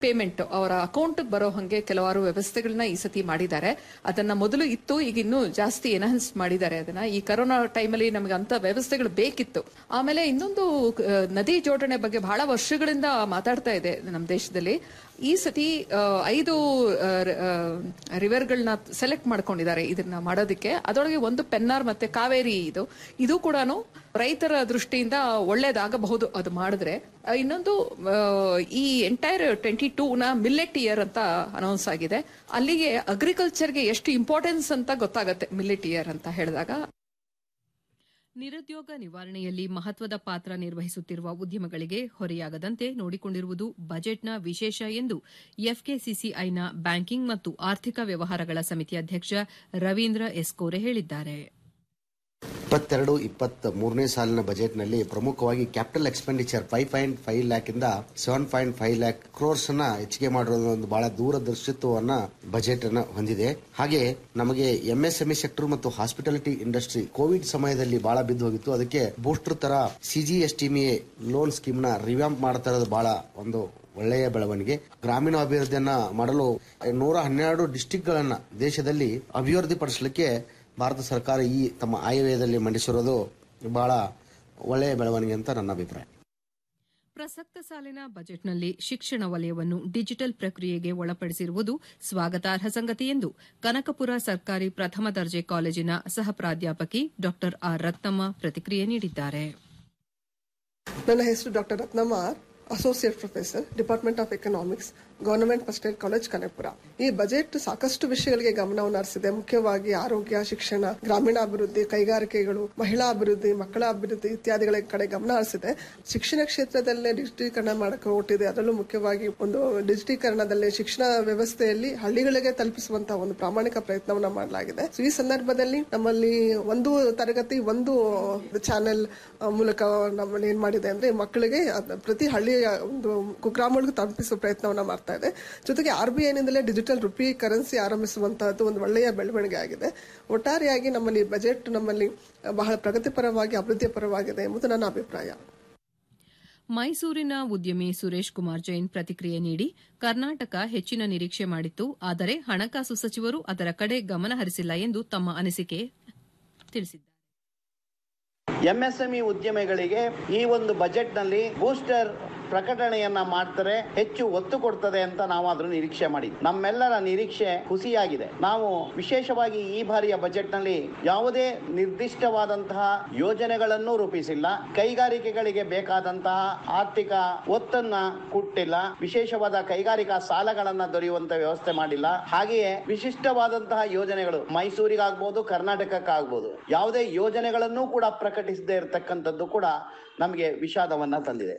Payment ಅವರ account ಬರೋ ಹಂಗೆ ಕೆಲವಾರು ವ್ಯವಸ್ಥೆಗಳನ್ನ ಈ ಸತಿ ಮಾಡಿದ್ದಾರೆ ಅದನ್ನ ಮೊದಲು ಇತ್ತು ಈಗ ಇನ್ನೂ ಜಾಸ್ತಿ ಎನ್ಹಾನ್ಸ್ ಮಾಡಿದ್ದಾರೆ ಅದನ್ನ ಈ ಕರೋನಾ ಟೈಮಲ್ಲಿ ನಮಗೆ ಅಂತ ವ್ಯವಸ್ಥೆಗಳು ಬೇಕಿತ್ತು ಆಮೇಲೆ ಇನ್ನೊಂದು ಆ, ನದಿ ಜೋಡಣೆ ಬಗ್ಗೆ ಬಹಳ ವರ್ಷಗಳಿಂದ ಮಾತಾಡ್ತಾ ಇದೆ ನಮ್ಮ ದೇಶದಲ್ಲಿ ಈ ಸತಿ ಆ, ಐದು ರಿವರ್ಗಳನ್ನ ಸೆಲೆಕ್ಟ್ ಮಾಡ್ಕೊಂಡಿದ್ದಾರೆ ಇದನ್ನ ಮಾಡೋದಕ್ಕೆ ಅದರೊಳಗೆ ಒಂದು ಪೆನ್ನಾರ್ ಮತ್ತೆ ಕಾವೇರಿ ಇದು ಇದು ಕೂಡ ರೈತರ ದೃಷ್ಟಿಯಿಂದ ಒಳ್ಳೇದಾಗಬಹುದು ಅದು ಮಾಡಿದ್ರೆ ಆ, ಇನ್ನೊಂದು ಆ, ಈ ಎಂಟೈರ್ ಟ್ವೆಂಟಿ ಟೂ ನ ಮಿಲ್ಲೆಟ್ ಇಯರ್ ಅಂತ ಅನೌನ್ಸ್ ಆಗಿದೆ ಅಲ್ಲಿಗೆ ಅಗ್ರಿಕಲ್ಚರ್ಗೆ ಎಷ್ಟು ಇಂಪಾರ್ಟೆನ್ಸ್ ಅಂತ ಗೊತ್ತಾಗತ್ತೆ ಮಿಲ್ಲೆಟ್ ಇಯರ್ ಅಂತ ಹೇಳಿದಾಗ ನಿರುದ್ಯೋಗ ನಿವಾರಣೆಯಲ್ಲಿ ಮಹತ್ವದ ಪಾತ್ರ ನಿರ್ವಹಿಸುತ್ತಿರುವ ಉದ್ಯಮಗಳಿಗೆ ಹೊರೆಯಾಗದಂತೆ ನೋಡಿಕೊಂಡಿರುವುದು ಬಜೆಟ್ನ ವಿಶೇಷ ಎಂದು ಎಫ್ಕೆಸಿಸಿಐನ ಬ್ಯಾಂಕಿಂಗ್ ಮತ್ತು ಆರ್ಥಿಕ ವ್ಯವಹಾರಗಳ ಸಮಿತಿ ಅಧ್ಯಕ್ಷ ರವೀಂದ್ರ ಎಸ್ಕೋರೆ ಹೇಳಿದ್ದಾರೆ ಇಪ್ಪತ್ತೆರಡು ಇಪ್ಪತ್ತ್ ಮೂರನೇ ಸಾಲಿನ ಬಜೆಟ್ನಲ್ಲಿ ಪ್ರಮುಖವಾಗಿ capital expenditure five point five lakh ಇಂದ seven point five lakh crores ಅನ್ನ ಹೆಚ್ಚಿಗೆ ಮಾಡಿರೋದು ಒಂದು ಬಹಳ ದೂರದರ್ಶಿತ್ವವನ್ನ ಬಜೆಟ್ ಅನ್ನ ಹೊಂದಿದೆ ಹಾಗೆ ನಮಗೆ ಎಂಎಸ್ಎಂಇ ಸೆಕ್ಟರ್ ಮತ್ತು ಹಾಸ್ಪಿಟಾಲಿಟಿ ಇಂಡಸ್ಟ್ರಿ ಕೋವಿಡ್ ಸಮಯದಲ್ಲಿ ಬಹಳ ಬಿದ್ದು ಹೋಗಿತ್ತು ಅದಕ್ಕೆ ಬೂಸ್ಟರ್ ತರ ಸಿಜಿಎಸ್ಟಿಮಿಎ ಲೋನ್ ಸ್ಕೀಮ್ ನ ರಿವ್ಯಾಂಪ್ ಮಾಡ್ತಾ ಇರೋದು ಬಹಳ ಒಂದು ಒಳ್ಳೆಯ ಬೆಳವಣಿಗೆ ಗ್ರಾಮೀಣ ಅಭಿವೃದ್ಧಿಯನ್ನ ಮಾಡಲು ನೂರ ಹನ್ನೆರಡು ಡಿಸ್ಟಿಕ್ ಗಳನ್ನ ದೇಶದಲ್ಲಿ ಅಭಿವೃದ್ಧಿ ಪಡಿಸಲಿಕ್ಕೆ ಭಾರತ ಸರ್ಕಾರ ಈ ತಮ್ಮ ಆಯವ್ಯಯದಲ್ಲಿ ಮಂಡಿಸಿರೋದು ಬಹಳ ಒಳ್ಳೆಯ ಬೆಳವಣಿಗೆ ಅಂತ ನನ್ನ ಅಭಿಪ್ರಾಯ ಪ್ರಸಕ್ತ ಸಾಲಿನ ಬಜೆಟ್ನಲ್ಲಿ ಶಿಕ್ಷಣ ವಲಯವನ್ನು ಡಿಜಿಟಲ್ ಪ್ರಕ್ರಿಯೆಗೆ ಒಳಪಡಿಸಿರುವುದು ಸ್ವಾಗತಾರ್ಹ ಸಂಗತಿ ಎಂದು ಕನಕಪುರ ಸರ್ಕಾರಿ ಪ್ರಥಮ ದರ್ಜೆ ಕಾಲೇಜಿನ ಸಹ ಪ್ರಾಧ್ಯಾಪಕಿ ಡಾ ಆರ್ ರತ್ನಮ್ಮ ಪ್ರತಿಕ್ರಿಯೆ ನೀಡಿದ್ದಾರೆ ನನ್ನ ಹೆಸರು doctor Ratnamma R associate professor department of economics government first aid college Kanakapura ಈ ಬಜೆಟ್ ಸಾಕಷ್ಟು ವಿಷಯಗಳಿಗೆ ಗಮನವನ್ನು ಹರಿಸಿದೆ ಮುಖ್ಯವಾಗಿ ಆರೋಗ್ಯ ಶಿಕ್ಷಣ ಗ್ರಾಮೀಣಾಭಿವೃದ್ಧಿ ಕೈಗಾರಿಕೆಗಳು ಮಹಿಳಾ ಅಭಿವೃದ್ಧಿ ಮಕ್ಕಳ ಅಭಿವೃದ್ಧಿ ಇತ್ಯಾದಿಗಳ ಕಡೆ ಗಮನ ಹರಿಸಿದೆ ಶಿಕ್ಷಣ ಕ್ಷೇತ್ರದಲ್ಲೇ ಡಿಜಿಟೀಕರಣ ಮಾಡಕ್ಕೆ ಹೊರಟಿದೆ ಅದರಲ್ಲೂ ಮುಖ್ಯವಾಗಿ ಒಂದು ಡಿಜಿಟೀಕರಣದಲ್ಲಿ ಶಿಕ್ಷಣ ವ್ಯವಸ್ಥೆಯಲ್ಲಿ ಹಳ್ಳಿಗಳಿಗೆ ತಲುಪಿಸುವಂತಹ ಒಂದು ಪ್ರಾಮಾಣಿಕ ಪ್ರಯತ್ನವನ್ನ ಮಾಡಲಾಗಿದೆ ಸೊ ಈ ಸಂದರ್ಭದಲ್ಲಿ ನಮ್ಮಲ್ಲಿ ಒಂದು ತರಗತಿ ಒಂದು ಚಾನೆಲ್ ಮೂಲಕ ನಮ್ಮಲ್ಲಿ ಏನ್ ಮಾಡಿದೆ ಅಂದ್ರೆ ಮಕ್ಕಳಿಗೆ ಅದ್ ಪ್ರತಿ ಹಳ್ಳಿಯ ಒಂದು ಕುಗ್ರಾಮಗಳಿಗೆ ತಲುಪಿಸುವ ಪ್ರಯತ್ನವನ್ನ ಮಾಡ್ತಾ ಇದೆ ಜೊತೆಗೆ ಆರ್ ಬಿ ಐನಿಂದಲೇ ಡಿಜಿಟಲ್ ರುಪಿ ಕರೆನ್ಸಿ ಆರಂಭಿಸುವಂತಹದ್ದು ಒಂದು ಒಳ್ಳೆಯ ಬೆಳವಣಿಗೆ ಆಗಿದೆ ಒಟ್ಟಾರೆಯಾಗಿ ನಮ್ಮಲ್ಲಿ ಬಜೆಟ್ ನಮ್ಮಲ್ಲಿ ಬಹಳ ಪ್ರಗತಿಪರವಾಗಿ ಅಭಿವೃದ್ಧಿ ಪರವಾಗಿದೆ ಎಂಬುದು ನನ್ನ ಅಭಿಪ್ರಾಯ ಮೈಸೂರಿನ ಉದ್ಯಮಿ ಸುರೇಶ್ ಕುಮಾರ್ ಜೈನ್ ಪ್ರತಿಕ್ರಿಯೆ ನೀಡಿ ಕರ್ನಾಟಕ ಹೆಚ್ಚಿನ ನಿರೀಕ್ಷೆ ಮಾಡಿತ್ತು ಆದರೆ ಹಣಕಾಸು ಸಚಿವರು ಅದರ ಕಡೆ ಗಮನ ಹರಿಸಿಲ್ಲ ಎಂದು ತಮ್ಮ ಅನಿಸಿಕೆ ತಿಳಿಸಿದ್ದಾರೆ ಎಂಎಸ್ಎಂಇ ಉದ್ಯಮಿಗಳಿಗೆ ಈ ಒಂದು ಬಜೆಟ್ನಲ್ಲಿ ಬೂಸ್ಟರ್ ಪ್ರಕಟಣೆಯನ್ನ ಮಾಡ್ತಾರೆ ಹೆಚ್ಚು ಒತ್ತು ಕೊಡ್ತದೆ ಅಂತ ನಾವು ಅದ್ರ ನಿರೀಕ್ಷೆ ಮಾಡಿದ್ವಿ ನಮ್ಮೆಲ್ಲರ ನಿರೀಕ್ಷೆ ಹುಸಿಯಾಗಿದೆ ನಾವು ವಿಶೇಷವಾಗಿ ಈ ಬಾರಿಯ ಬಜೆಟ್ನಲ್ಲಿ ಯಾವುದೇ ನಿರ್ದಿಷ್ಟವಾದಂತಹ ಯೋಜನೆಗಳನ್ನು ರೂಪಿಸಿಲ್ಲ ಕೈಗಾರಿಕೆಗಳಿಗೆ ಬೇಕಾದಂತಹ ಆರ್ಥಿಕ ಒತ್ತನ್ನ ಕೊಟ್ಟಿಲ್ಲ ವಿಶೇಷವಾದ ಕೈಗಾರಿಕಾ ಸಾಲಗಳನ್ನ ದೊರೆಯುವಂತ ವ್ಯವಸ್ಥೆ ಮಾಡಿಲ್ಲ ಹಾಗೆಯೇ ವಿಶಿಷ್ಟವಾದಂತಹ ಯೋಜನೆಗಳು ಮೈಸೂರಿಗಾಗ್ಬೋದು ಕರ್ನಾಟಕಕ್ಕಾಗ್ಬೋದು ಯಾವುದೇ ಯೋಜನೆಗಳನ್ನು ಕೂಡ ಪ್ರಕಟಿಸದೇ ಇರತಕ್ಕಂಥದ್ದು ಕೂಡ ನಮಗೆ ವಿಷಾದವನ್ನ ತಂದಿದೆ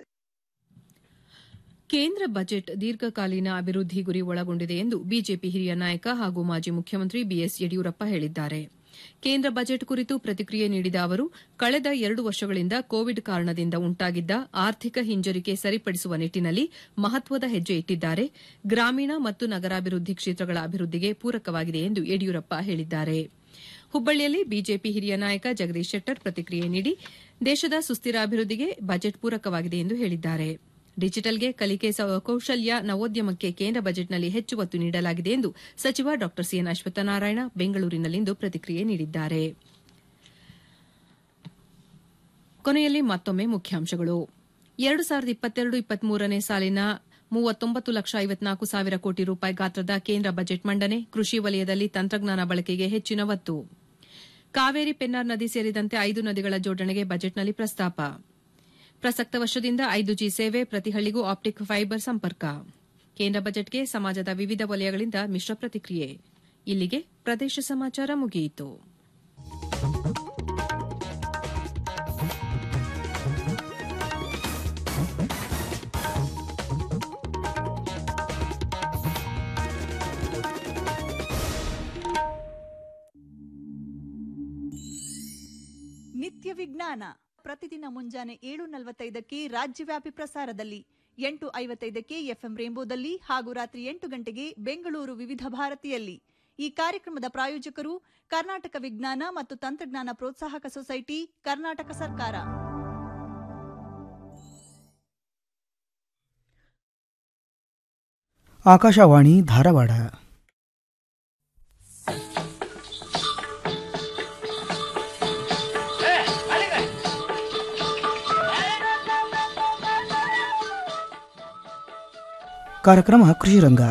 ಕೇಂದ್ರ ಬಜೆಟ್ ದೀರ್ಘಕಾಲೀನ ಅಭಿವೃದ್ಧಿ ಗುರಿ ಒಳಗೊಂಡಿದೆ ಎಂದು ಬಿಜೆಪಿ ಹಿರಿಯ ನಾಯಕ ಹಾಗೂ ಮಾಜಿ ಮುಖ್ಯಮಂತ್ರಿ ಬಿಎಸ್ ಯಡಿಯೂರಪ್ಪ ಹೇಳಿದ್ದಾರೆ ಕೇಂದ್ರ ಬಜೆಟ್ ಕುರಿತು ಪ್ರತಿಕ್ರಿಯೆ ನೀಡಿದ ಅವರು ಕಳೆದ ಎರಡು ವರ್ಷಗಳಿಂದ ಕೋವಿಡ್ ಕಾರಣದಿಂದ ಉಂಟಾಗಿದ್ದ ಆರ್ಥಿಕ ಹಿಂಜರಿಕೆ ಸರಿಪಡಿಸುವ ನಿಟ್ಟಿನಲ್ಲಿ ಮಹತ್ವದ ಹೆಜ್ಜೆ ಇಟ್ಟಿದ್ದಾರೆ ಗ್ರಾಮೀಣ ಮತ್ತು ನಗರಾಭಿವೃದ್ಧಿ ಕ್ಷೇತ್ರಗಳ ಅಭಿವೃದ್ಧಿಗೆ ಪೂರಕವಾಗಿದೆ ಎಂದು ಯಡಿಯೂರಪ್ಪ ಹೇಳಿದ್ದಾರೆ ಹುಬ್ಬಳ್ಳಿಯಲ್ಲಿ ಬಿಜೆಪಿ ಹಿರಿಯ ನಾಯಕ ಜಗದೀಶ್ ಶೆಟ್ಟರ್ ಪ್ರತಿಕ್ರಿಯೆ ನೀಡಿ ದೇಶದ ಸುಸ್ಥಿರ ಅಭಿವೃದ್ಧಿಗೆ ಬಜೆಟ್ ಪೂರಕವಾಗಿದೆ ಎಂದು ಹೇಳಿದ್ದಾರೆ ಡಿಜಿಟಲ್ಗೆ ಕಲಿಕೆ ಸ- ಕೌಶಲ್ಯ ನವೋದ್ಯಮಕ್ಕೆ ಕೇಂದ್ರ ಬಜೆಟ್ನಲ್ಲಿ ಹೆಚ್ಚು ಒತ್ತು ನೀಡಲಾಗಿದೆ ಎಂದು ಸಚಿವ ಡಾ ಸಿಎನ್ ಅಶ್ವತ್ಥನಾರಾಯಣ ಬೆಂಗಳೂರಿನಲ್ಲಿಂದು ಪ್ರತಿಕ್ರಿಯೆ ನೀಡಿದ್ದಾರೆ ಕೊನೆಯಲ್ಲಿ ಮತ್ತೊಮ್ಮೆ ಮುಖ್ಯಾಂಶಗಳು ಎರಡು ಸಾವಿರದ ಇಪ್ಪತ್ತೆರಡು ಇಪ್ಪತ್ಮೂರನೇ ಸಾಲಿನ ಮೂವತ್ತೊಂಬತ್ತು ಲಕ್ಷ ಐವತ್ನಾಲ್ಕು ಸಾವಿರ ಕೋಟಿ ರೂಪಾಯಿ ಗಾತ್ರದ ಕೇಂದ್ರ ಬಜೆಟ್ ಮಂಡನೆ ಕೃಷಿ ವಲಯದಲ್ಲಿ ತಂತ್ರಜ್ಞಾನ ಬಳಕೆಗೆ ಹೆಚ್ಚಿನ ಒತ್ತು ಕಾವೇರಿ ಪೆನ್ನಾರ್ ನದಿ ಸೇರಿದಂತೆ ಐದು ನದಿಗಳ ಜೋಡಣೆಗೆ ಬಜೆಟ್ನಲ್ಲಿ ಪ್ರಸ್ತಾಪ ಪ್ರಸಕ್ತ ವರ್ಷದಿಂದ ಐದು ಜಿ ಸೇವೆ ಪ್ರತಿ ಹಳ್ಳಿಗೂ ಆಪ್ಟಿಕ್ ಫೈಬರ್ ಸಂಪರ್ಕ ಕೇಂದ್ರ ಬಜೆಟ್ಗೆ ಸಮಾಜದ ವಿವಿಧ ವಲಯಗಳಿಂದ ಮಿಶ್ರ ಪ್ರತಿಕ್ರಿಯೆ ಇಲ್ಲಿಗೆ ಪ್ರದೇಶ ಸಮಾಚಾರ ಮುಗಿಯಿತು ನಿತ್ಯ ವಿಜ್ಞಾನ ಪ್ರತಿದಿನ ಮುಂಜಾನೆ ಏಳು ನಲವತ್ತೈದಕ್ಕೆ ರಾಜ್ಯವ್ಯಾಪಿ ಪ್ರಸಾರದಲ್ಲಿ ಎಂಟು ಐವತ್ತೈದಕ್ಕೆ ಎಫ್ಎಂ ರೇಂಬೋದಲ್ಲಿ ಹಾಗೂ ರಾತ್ರಿ ಎಂಟು ಗಂಟೆಗೆ ಬೆಂಗಳೂರು ವಿವಿಧ ಭಾರತಿಯಲ್ಲಿ ಈ ಕಾರ್ಯಕ್ರಮದ ಪ್ರಾಯೋಜಕರು ಕರ್ನಾಟಕ ವಿಜ್ಞಾನ ಮತ್ತು ತಂತ್ರಜ್ಞಾನ ಪ್ರೋತ್ಸಾಹಕ ಸೊಸೈಟಿ ಕರ್ನಾಟಕ ಸರ್ಕಾರ ಆಕಾಶವಾಣಿ ಧಾರವಾಡ ಕಾರ್ಯಕ್ರಮ ಕೃಷಿ ರಂಗ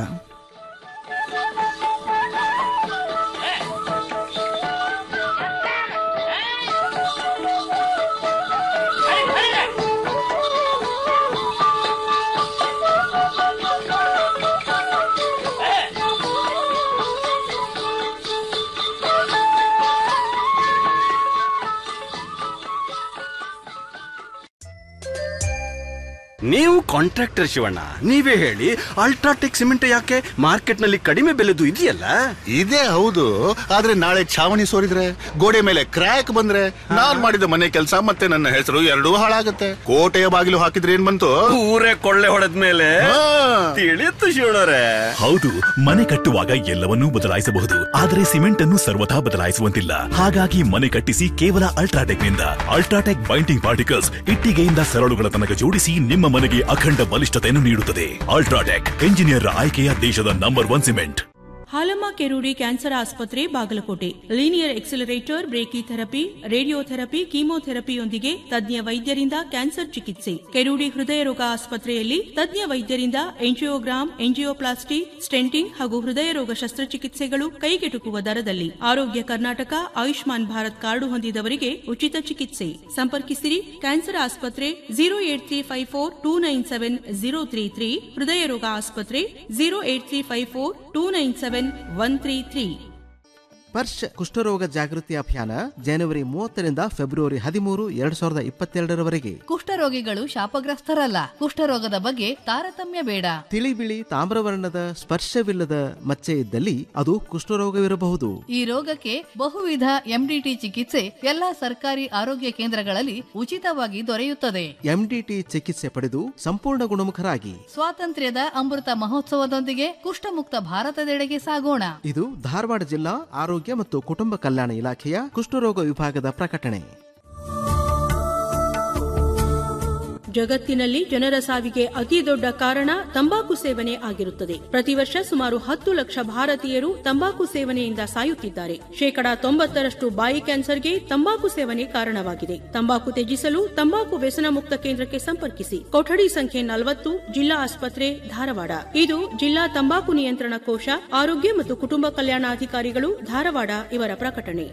ನೀವು ಕಾಂಟ್ರಾಕ್ಟರ್ ಶಿವಣ್ಣ ನೀವೇ ಹೇಳಿ ಅಲ್ಟ್ರಾಟೆಕ್ ಸಿಮೆಂಟ್ ಯಾಕೆ ಮಾರ್ಕೆಟ್ ನಲ್ಲಿ ಕಡಿಮೆ ಬೆಲೆದು ಇದೆಯಲ್ಲ ಇದೇ ಹೌದು ಆದ್ರೆ ನಾಳೆ ಛಾವಣಿ ಸೋರಿದ್ರೆ ಗೋಡೆ ಮೇಲೆ ಕ್ರ್ಯಾಕ್ ಬಂದ್ರೆ ನಾನ್ ಮಾಡಿದ ಮನೆ ಕೆಲಸ ಮತ್ತೆ ನನ್ನ ಹೆಸರು ಎರಡೂ ಹಾಳಾಗತ್ತೆ ಕೋಟೆಯ ಬಾಗಿಲು ಹಾಕಿದ್ರೆ ಏನ್ ಬಂತು ಊರೇ ಕೊಳ್ಳೆ ಹೊಡೆದ ಮೇಲೆ ತಿಳಿಯುತ್ತು ಶಿವಣ್ಣರೇ ಹೌದು ಮನೆ ಕಟ್ಟುವಾಗ ಎಲ್ಲವನ್ನೂ ಬದಲಾಯಿಸಬಹುದು ಆದರೆ ಸಿಮೆಂಟ್ ಅನ್ನು ಸರ್ವಥಾ ಬದಲಾಯಿಸುವಂತಿಲ್ಲ ಹಾಗಾಗಿ ಮನೆ ಕಟ್ಟಿಸಿ ಕೇವಲ ಅಲ್ಟ್ರಾಟೆಕ್ ನಿಂದ ಅಲ್ಟ್ರಾಟೆಕ್ ಬೈಂಡಿಂಗ್ ಪಾರ್ಟಿಕಲ್ಸ್ ಇಟ್ಟಿಗೆಯಿಂದ ಸರಳುಗಳ ತನಕ ಜೋಡಿಸಿ ನಿಮ್ಮ ಮನೆಗೆ ಅಖಂಡ ಬಲಿಷ್ಠತೆಯನ್ನು ನೀಡುತ್ತದೆ ಅಲ್ಟ್ರಾಟೆಕ್ ಎಂಜಿನಿಯರ್ ಆಯ್ಕೆಯ ದೇಶದ number one cement Halamma Kerudi cancer ಆಸ್ಪತ್ರೆ Bagalkot linear accelerator brachytherapy radiotherapy ಕೀಮೋಥೆರಪಿಯೊಂದಿಗೆ ತಜ್ಞ ವೈದ್ಯರಿಂದ ಕ್ಯಾನ್ಸರ್ ಚಿಕಿತ್ಸೆ ಕೆರೂಡಿ ಹೃದಯ ರೋಗ ಆಸ್ಪತ್ರೆಯಲ್ಲಿ ತಜ್ಞ ವೈದ್ಯರಿಂದ ಎಂಜಿಯೋಗ್ರಾಮ್ ಎಂಜಿಯೋಪ್ಲಾಸ್ಟಿ ಸ್ಟೆಂಟಿಂಗ್ ಹಾಗೂ ಹೃದಯ ರೋಗ ಶಸ್ತ್ರಚಿಕಿತ್ಸೆಗಳು ಕೈಗೆಟುಕುವ ದರದಲ್ಲಿ ಆರೋಗ್ಯ ಕರ್ನಾಟಕ ಆಯುಷ್ಮಾನ್ ಭಾರತ್ ಕಾರ್ಡು ಹೊಂದಿದವರಿಗೆ ಉಚಿತ ಚಿಕಿತ್ಸೆ ಸಂಪರ್ಕಿಸಿರಿ ಕ್ಯಾನ್ಸರ್ ಆಸ್ಪತ್ರೆ zero eight three five four two nine seven zero three three ಹೃದಯ ರೋಗ ಆಸ್ಪತ್ರೆ zero eight three five four two nine seven one three three ಸ್ಪರ್ಶ ಕುಷ್ಠರೋಗ ಜಾಗೃತಿ ಅಭಿಯಾನ ಜನವರಿ ಮೂವತ್ತರಿಂದ ಫೆಬ್ರವರಿ ಹದಿಮೂರು ಎರಡ್ ಸಾವಿರದ ಇಪ್ಪತ್ತೆರಡರವರೆಗೆ ಕುಷ್ಠರೋಗಿಗಳು ಶಾಪಗ್ರಸ್ತರಲ್ಲ ಕುಷ್ಠರೋಗದ ಬಗ್ಗೆ ತಾರತಮ್ಯ ಬೇಡ ತಿಳಿ ಬಿಳಿ ತಾಮ್ರವರ್ಣದ ಸ್ಪರ್ಶವಿಲ್ಲದ ಮಚ್ಚೆ ಇದ್ದಲ್ಲಿ ಅದು ಕುಷ್ಠರೋಗವಿರಬಹುದು ಈ ರೋಗಕ್ಕೆ ಬಹುವಿಧ ಎಂಡಿಟಿ ಚಿಕಿತ್ಸೆ ಎಲ್ಲಾ ಸರ್ಕಾರಿ ಆರೋಗ್ಯ ಕೇಂದ್ರಗಳಲ್ಲಿ ಉಚಿತವಾಗಿ ದೊರೆಯುತ್ತದೆ ಎಂಡಿಟಿ ಚಿಕಿತ್ಸೆ ಪಡೆದು ಸಂಪೂರ್ಣ ಗುಣಮುಖರಾಗಿ ಸ್ವಾತಂತ್ರ್ಯದ ಅಮೃತ ಮಹೋತ್ಸವದೊಂದಿಗೆ ಕುಷ್ಠಮುಕ್ತ ಭಾರತದೆಡೆಗೆ ಸಾಗೋಣ ಇದು ಧಾರವಾಡ ಜಿಲ್ಲಾ ಆರೋಗ್ಯ ಮತ್ತು ಕುಟುಂಬ ಕಲ್ಯಾಣ ಇಲಾಖೆಯ ಕುಷ್ಠರೋಗ ವಿಭಾಗದ ಪ್ರಕಟಣೆ ಜಗತ್ತಿನಲ್ಲಿ ಜನರ ಸಾವಿಗೆ ಅತಿ ದೊಡ್ಡ ಕಾರಣ ತಂಬಾಕು ಸೇವನೆ ಆಗಿರುತ್ತದೆ ಪ್ರತಿ ವರ್ಷ ಸುಮಾರು ಹತ್ತು ಲಕ್ಷ ಭಾರತೀಯರು ತಂಬಾಕು ಸೇವನೆಯಿಂದ ಸಾಯುತ್ತಿದ್ದಾರೆ ಶೇಕಡಾ ತೊಂಬತ್ತರಷ್ಟು ಬಾಯಿ ಕ್ಯಾನ್ಸರ್ಗೆ ತಂಬಾಕು ಸೇವನೆ ಕಾರಣವಾಗಿದೆ ತಂಬಾಕು ತ್ಯಜಿಸಲು ತಂಬಾಕು ವ್ಯಸನ ಮುಕ್ತ ಕೇಂದ್ರಕ್ಕೆ ಸಂಪರ್ಕಿಸಿ ಕೊಠಡಿ ಸಂಖ್ಯೆ ನಲವತ್ತು ಜಿಲ್ಲಾ ಆಸ್ಪತ್ರೆ ಧಾರವಾಡ ಇದು ಜಿಲ್ಲಾ ತಂಬಾಕು ನಿಯಂತ್ರಣ ಕೋಶ ಆರೋಗ್ಯ ಮತ್ತು ಕುಟುಂಬ ಕಲ್ಯಾಣಾಧಿಕಾರಿಗಳು ಧಾರವಾಡ ಇವರ ಪ್ರಕಟಣೆ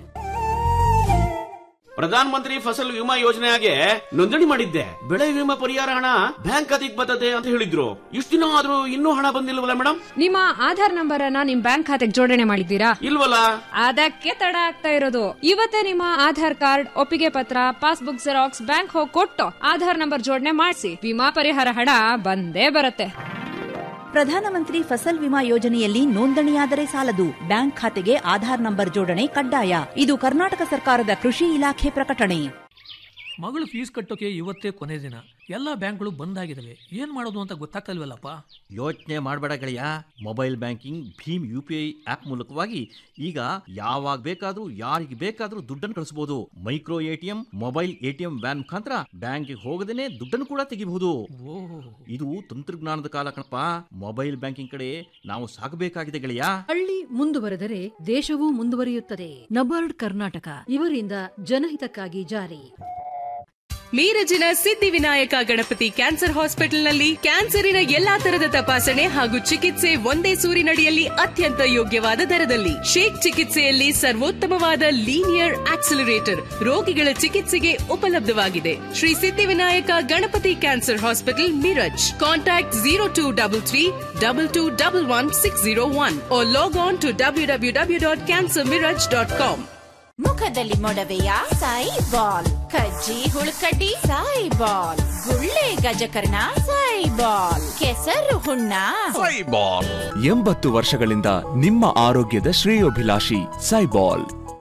ಪ್ರಧಾನ ಮಂತ್ರಿ ಫಸಲ್ ವಿಮಾ ಯೋಜನೆಗೆ ನೋಂದಣಿ ಮಾಡಿದ್ದೆ ಬೆಳೆ ವಿಮಾ ಪರಿಹಾರ ಹಣ ಬ್ಯಾಂಕ್ ಖಾತೆಗೆ ಬರ್ತದೆ ಅಂತ ಹೇಳಿದ್ರು ಇಷ್ಟು ದಿನ ಆದ್ರೂ ಇನ್ನೂ ಹಣ ಬಂದಿಲ್ವಲ್ಲ ಮೇಡಮ್ ನಿಮ್ಮ ಆಧಾರ್ ನಂಬರ್ ಅನ್ನ ನಿಮ್ ಬ್ಯಾಂಕ್ ಖಾತೆಗೆ ಜೋಡಣೆ ಮಾಡಿದ್ದೀರಾ ಇಲ್ವಲ್ಲ ಅದಕ್ಕೆ ತಡ ಆಗ್ತಾ ಇರೋದು ಇವತ್ತೇ ನಿಮ್ಮ ಆಧಾರ್ ಕಾರ್ಡ್ ಒಪ್ಪಿಗೆ ಪತ್ರ ಪಾಸ್ಬುಕ್ ಜೆರಾಕ್ಸ್ ಬ್ಯಾಂಕ್ ಹೋಗಿ ಕೊಟ್ಟು ಆಧಾರ್ ನಂಬರ್ ಜೋಡಣೆ ಮಾಡಿಸಿ ವಿಮಾ ಪರಿಹಾರ ಹಣ ಬಂದೇ ಬರುತ್ತೆ ಪ್ರಧಾನಮಂತ್ರಿ ಫಸಲ್ ವಿಮಾ ಯೋಜನೆಯಲ್ಲಿ ನೋಂದಣಿಯಾದರೆ ಸಾಲದು ಬ್ಯಾಂಕ್ ಖಾತೆಗೆ ಆಧಾರ್ ನಂಬರ್ ಜೋಡಣೆ ಕಡ್ಡಾಯ ಇದು ಕರ್ನಾಟಕ ಸರ್ಕಾರದ ಕೃಷಿ ಇಲಾಖೆ ಪ್ರಕಟಣೆ ಮಗಳು ಫೀಸ್ ಕಟ್ಟೋಕೆ ಇವತ್ತೇ ಕೊನೆ ದಿನ ಎಲ್ಲ ಬ್ಯಾಂಕ್ಗಳು ಬಂದ್ ಆಗಿದಾವೆ ಏನ್ ಮಾಡೋದು ಅಂತ ಗೊತ್ತಾಗ್ತಲ್ವಲ್ಲಪ್ಪ ಯೋಚನೆ ಮಾಡಬೇಡ ಗೆಳೆಯ ಮೊಬೈಲ್ ಬ್ಯಾಂಕಿಂಗ್ ಭೀಮ್ ಯು ಪಿ ಐ ಆಪ್ ಮೂಲಕವಾಗಿ ಈಗ ಯಾವಾಗ ಬೇಕಾದ್ರೂ ಯಾರಿಗೆ ಬೇಕಾದ್ರೂ ದುಡ್ಡನ್ನು ಕಳಿಸಬಹುದು micro ATM mobile ATM van ಮುಖಾಂತರ ಬ್ಯಾಂಕ್ಗೆ ಹೋಗದೇನೆ ದುಡ್ಡನ್ನು ಕೂಡ ತೆಗಿಬಹುದು ಇದು ತಂತ್ರಜ್ಞಾನದ ಕಾಲ ಕಣಪ್ಪ ಮೊಬೈಲ್ ಬ್ಯಾಂಕಿಂಗ್ ಕಡೆ ನಾವು ಸಾಗಬೇಕಾಗಿದೆ ಗೆಳೆಯ ಹಳ್ಳಿ ಮುಂದುವರೆದರೆ ದೇಶವೂ ಮುಂದುವರಿಯುತ್ತದೆ ನಬಾರ್ಡ್ ಕರ್ನಾಟಕ ಇವರಿಂದ ಜನಹಿತಕ್ಕಾಗಿ ಜಾರಿ ಮೀರಜಿನ ಸಿದ್ಧಿವಿನಾಯಕ ಗಣಪತಿ ಕ್ಯಾನ್ಸರ್ ಹಾಸ್ಪಿಟಲ್ನಲ್ಲಿ ಕ್ಯಾನ್ಸರಿನ ಎಲ್ಲಾ ತರದ ತಪಾಸಣೆ ಹಾಗೂ ಚಿಕಿತ್ಸೆ ಒಂದೇ ಸೂರಿನಡಿಯಲ್ಲಿ ಅತ್ಯಂತ ಯೋಗ್ಯವಾದ ದರದಲ್ಲಿ ಶೇಕ್ ಚಿಕಿತ್ಸೆಯಲ್ಲಿ ಸರ್ವೋತ್ತಮವಾದ ಲೀನಿಯರ್ ಆಕ್ಸಿಲರೇಟರ್ ರೋಗಿಗಳ ಚಿಕಿತ್ಸೆಗೆ ಉಪಲಬ್ಧವಾಗಿದೆ Shri Siddhivinayak Ganapati cancer hospital Miraj contact zero two double three double two double one six zero one log on to W W W dot cancer Miraj dot com ಮುಖದಲ್ಲಿ ಮೊಡವೆಯ ಸಾಯಿ ಬಾಲ್ ಕಜ್ಜಿ ಹುಳುಕಡ್ಡಿ ಸಾಯಿ ಬಾಲ್ ಗುಳ್ಳೆ ಗಜಕರ್ಣ ಸಾಯಿ ಬಾಲ್ ಕೆಸರು ಹುಣ್ಣ ಎಂಬತ್ತು ವರ್ಷಗಳಿಂದ ನಿಮ್ಮ ಆರೋಗ್ಯದ ಶ್ರೇಯೋಭಿಲಾಷಿ ಸೈಬಾಲ್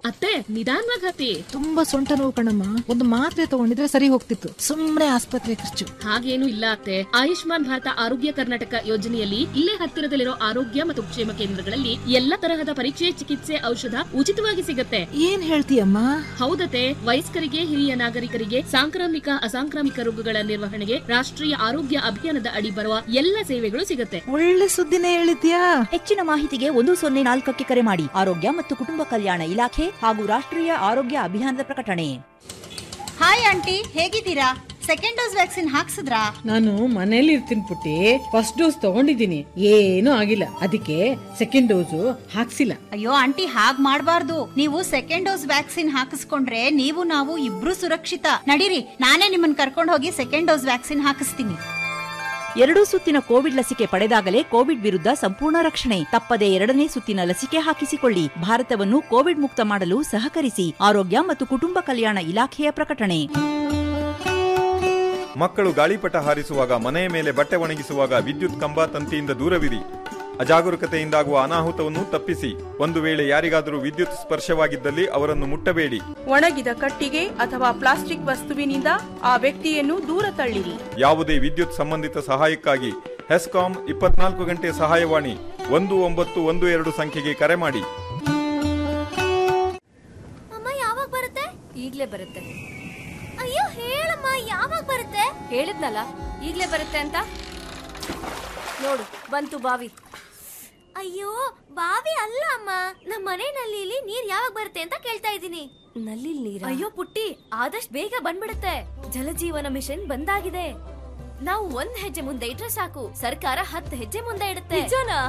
ಅತ್ತೆ ನಿಧಾನವಾಗಿ ಹತ್ತಿ ತುಂಬಾ ಸೊಂಟ ನೋವು ಕಣಮ್ಮ ಒಂದು ಮಾತ್ರೆ ತಗೊಂಡಿದ್ರೆ ಸರಿ ಹೋಗ್ತಿತ್ತು ಸುಮ್ನೆ ಆಸ್ಪತ್ರೆ ಖರ್ಚು ಹಾಗೇನು ಇಲ್ಲ ಅತ್ತೆ ಆಯುಷ್ಮಾನ್ ಭಾರತ ಆರೋಗ್ಯ ಕರ್ನಾಟಕ ಯೋಜನೆಯಲ್ಲಿ ಇಲ್ಲೇ ಹತ್ತಿರದಲ್ಲಿರೋ ಆರೋಗ್ಯ ಮತ್ತು ಕ್ಷೇಮ ಕೇಂದ್ರಗಳಲ್ಲಿ ಎಲ್ಲ ತರಹದ ಪರೀಕ್ಷೆ ಚಿಕಿತ್ಸೆ ಔಷಧ ಉಚಿತವಾಗಿ ಸಿಗತ್ತೆ ಏನ್ ಹೇಳ್ತೀಯಮ್ಮ ಹೌದತೆ ವಯಸ್ಕರಿಗೆ ಹಿರಿಯ ನಾಗರಿಕರಿಗೆ ಸಾಂಕ್ರಾಮಿಕ ಅಸಾಂಕ್ರಾಮಿಕ ರೋಗಗಳ ನಿರ್ವಹಣೆಗೆ ರಾಷ್ಟ್ರೀಯ ಆರೋಗ್ಯ ಅಭಿಯಾನದ ಅಡಿ ಬರುವ ಎಲ್ಲ ಸೇವೆಗಳು ಸಿಗತ್ತೆ ಒಳ್ಳೆ ಸುದ್ದಿನೇ ಹೇಳಿದ್ಯಾ ಹೆಚ್ಚಿನ ಮಾಹಿತಿಗೆ ಒಂದು ಸೊನ್ನೆ ನಾಲ್ಕಕ್ಕೆ ಕರೆ ಮಾಡಿ ಆರೋಗ್ಯ ಮತ್ತು ಕುಟುಂಬ ಕಲ್ಯಾಣ ಇಲಾಖೆ ಹಾಗೂ ರಾಷ್ಟ್ರೀಯ ಆರೋಗ್ಯ ಅಭಿಯಾನದ ಪ್ರಕಟಣೆ ಹಾಯ್ ಆಂಟಿ ಹೇಗಿದ್ದೀರಾ ಸೆಕೆಂಡ್ ಡೋಸ್ ವ್ಯಾಕ್ಸಿನ್ ಹಾಕ್ಸಿದ್ರಾ ನಾನು ಮನೇಲಿ ಇರ್ತೀನಿ ಪುಟ್ಟಿ ಫಸ್ಟ್ ಡೋಸ್ ತಗೊಂಡಿದ್ದೀನಿ ಏನೂ ಆಗಿಲ್ಲ ಅದಕ್ಕೆ ಸೆಕೆಂಡ್ ಡೋಸು ಹಾಕ್ಸಿಲ್ಲ ಅಯ್ಯೋ ಆಂಟಿ ಹಾಗ್ ಮಾಡ್ಬಾರ್ದು ನೀವು ಸೆಕೆಂಡ್ ಡೋಸ್ ವ್ಯಾಕ್ಸಿನ್ ಹಾಕಿಸ್ಕೊಂಡ್ರೆ ನೀವು ನಾವು ಇಬ್ರು ಸುರಕ್ಷಿತ ನಡೀರಿ ನಾನೇ ನಿಮ್ಮನ್ನ ಕರ್ಕೊಂಡು ಹೋಗಿ ಸೆಕೆಂಡ್ ಡೋಸ್ ವ್ಯಾಕ್ಸಿನ್ ಹಾಕಿಸ್ತೀನಿ ಎರಡೂ ಸುತ್ತಿನ ಕೋವಿಡ್ ಲಸಿಕೆ ಪಡೆದಾಗಲೇ ಕೋವಿಡ್ ವಿರುದ್ಧ ಸಂಪೂರ್ಣ ರಕ್ಷಣೆ ತಪ್ಪದೆ ಎರಡನೇ ಸುತ್ತಿನ ಲಸಿಕೆ ಹಾಕಿಸಿಕೊಳ್ಳಿ ಭಾರತವನ್ನು ಕೋವಿಡ್ ಮುಕ್ತ ಮಾಡಲು ಸಹಕರಿಸಿ ಆರೋಗ್ಯ ಮತ್ತು ಕುಟುಂಬ ಕಲ್ಯಾಣ ಇಲಾಖೆಯ ಪ್ರಕಟಣೆ ಮಕ್ಕಳು ಗಾಳಿಪಟ ಹಾರಿಸುವಾಗ ಮನೆಯ ಮೇಲೆ ಬಟ್ಟೆ ಒಣಗಿಸುವಾಗ ವಿದ್ಯುತ್ ಕಂಬ ತಂತಿಯಿಂದ ದೂರವಿರಿ ಅಜಾಗರೂಕತೆಯಿಂದಾಗುವ ಅನಾಹುತವನ್ನು ತಪ್ಪಿಸಿ ಒಂದು ವೇಳೆ ಯಾರಿಗಾದರೂ ವಿದ್ಯುತ್ ಸ್ಪರ್ಶವಾಗಿದ್ದಲ್ಲಿ ಅವರನ್ನು ಮುಟ್ಟಬೇಡಿ ಒಣಗಿದ ಕಟ್ಟಿಗೆ ಅಥವಾ ಪ್ಲಾಸ್ಟಿಕ್ ವಸ್ತುವಿನಿಂದ ಆ ವ್ಯಕ್ತಿಯನ್ನು ದೂರ ತಳ್ಳಿರಿ ಯಾವುದೇ ವಿದ್ಯುತ್ ಸಂಬಂಧಿತ ಸಹಾಯಕ್ಕಾಗಿ ಹೆಸ್ಕಾಂ ಇಪ್ಪತ್ನಾಲ್ಕು ಗಂಟೆ ಸಹಾಯವಾಣಿ ಒಂದು ಒಂಬತ್ತು ಒಂದು ಎರಡು ಸಂಖ್ಯೆಗೆ ಕರೆ ಮಾಡಿ ಅಮ್ಮ ಯಾವಾಗ ಬರುತ್ತೆ ಈಗ್ಲೇ ಬರುತ್ತೆ ಅಯ್ಯೋ ಹೇಳಮ್ಮ ಯಾವಾಗ ಬರುತ್ತೆ ಹೇಳಿದ್ನಲ್ಲ ಈಗ್ಲೇ ಬರುತ್ತೆ ಅಂತ ನೋಡು ಬಂತು ಬಾವಿ ಅಯ್ಯೋ ಬಾವಿ ಅಲ್ಲ ಅಮ್ಮ ನಮ್ಮ ಮನೆ ನಲ್ಲಿಲಿ ನೀರ್ ಯಾವಾಗ ಬರುತ್ತೆ ಅಂತ ಕೇಳ್ತಾ ಇದ್ದೀನಿ ನಲ್ಲಿ ನೀರ್ ಅಯ್ಯೋ ಪುಟ್ಟಿ ಆದಷ್ಟು ಬೇಗ ಬಂದ್ಬಿಡುತ್ತೆ ಜಲಜೀವನ ಮಿಷನ್ ಬಂದಾಗಿದೆ ನಾವು ಒಂದ್ ಹೆಜ್ಜೆ ಮುಂದೆ ಇಟ್ರೆ ಸಾಕು ಸರ್ಕಾರ ಹತ್ತು ಹೆಜ್ಜೆ ಮುಂದೆ ಇಡುತ್ತೆ ನಿಜನಾ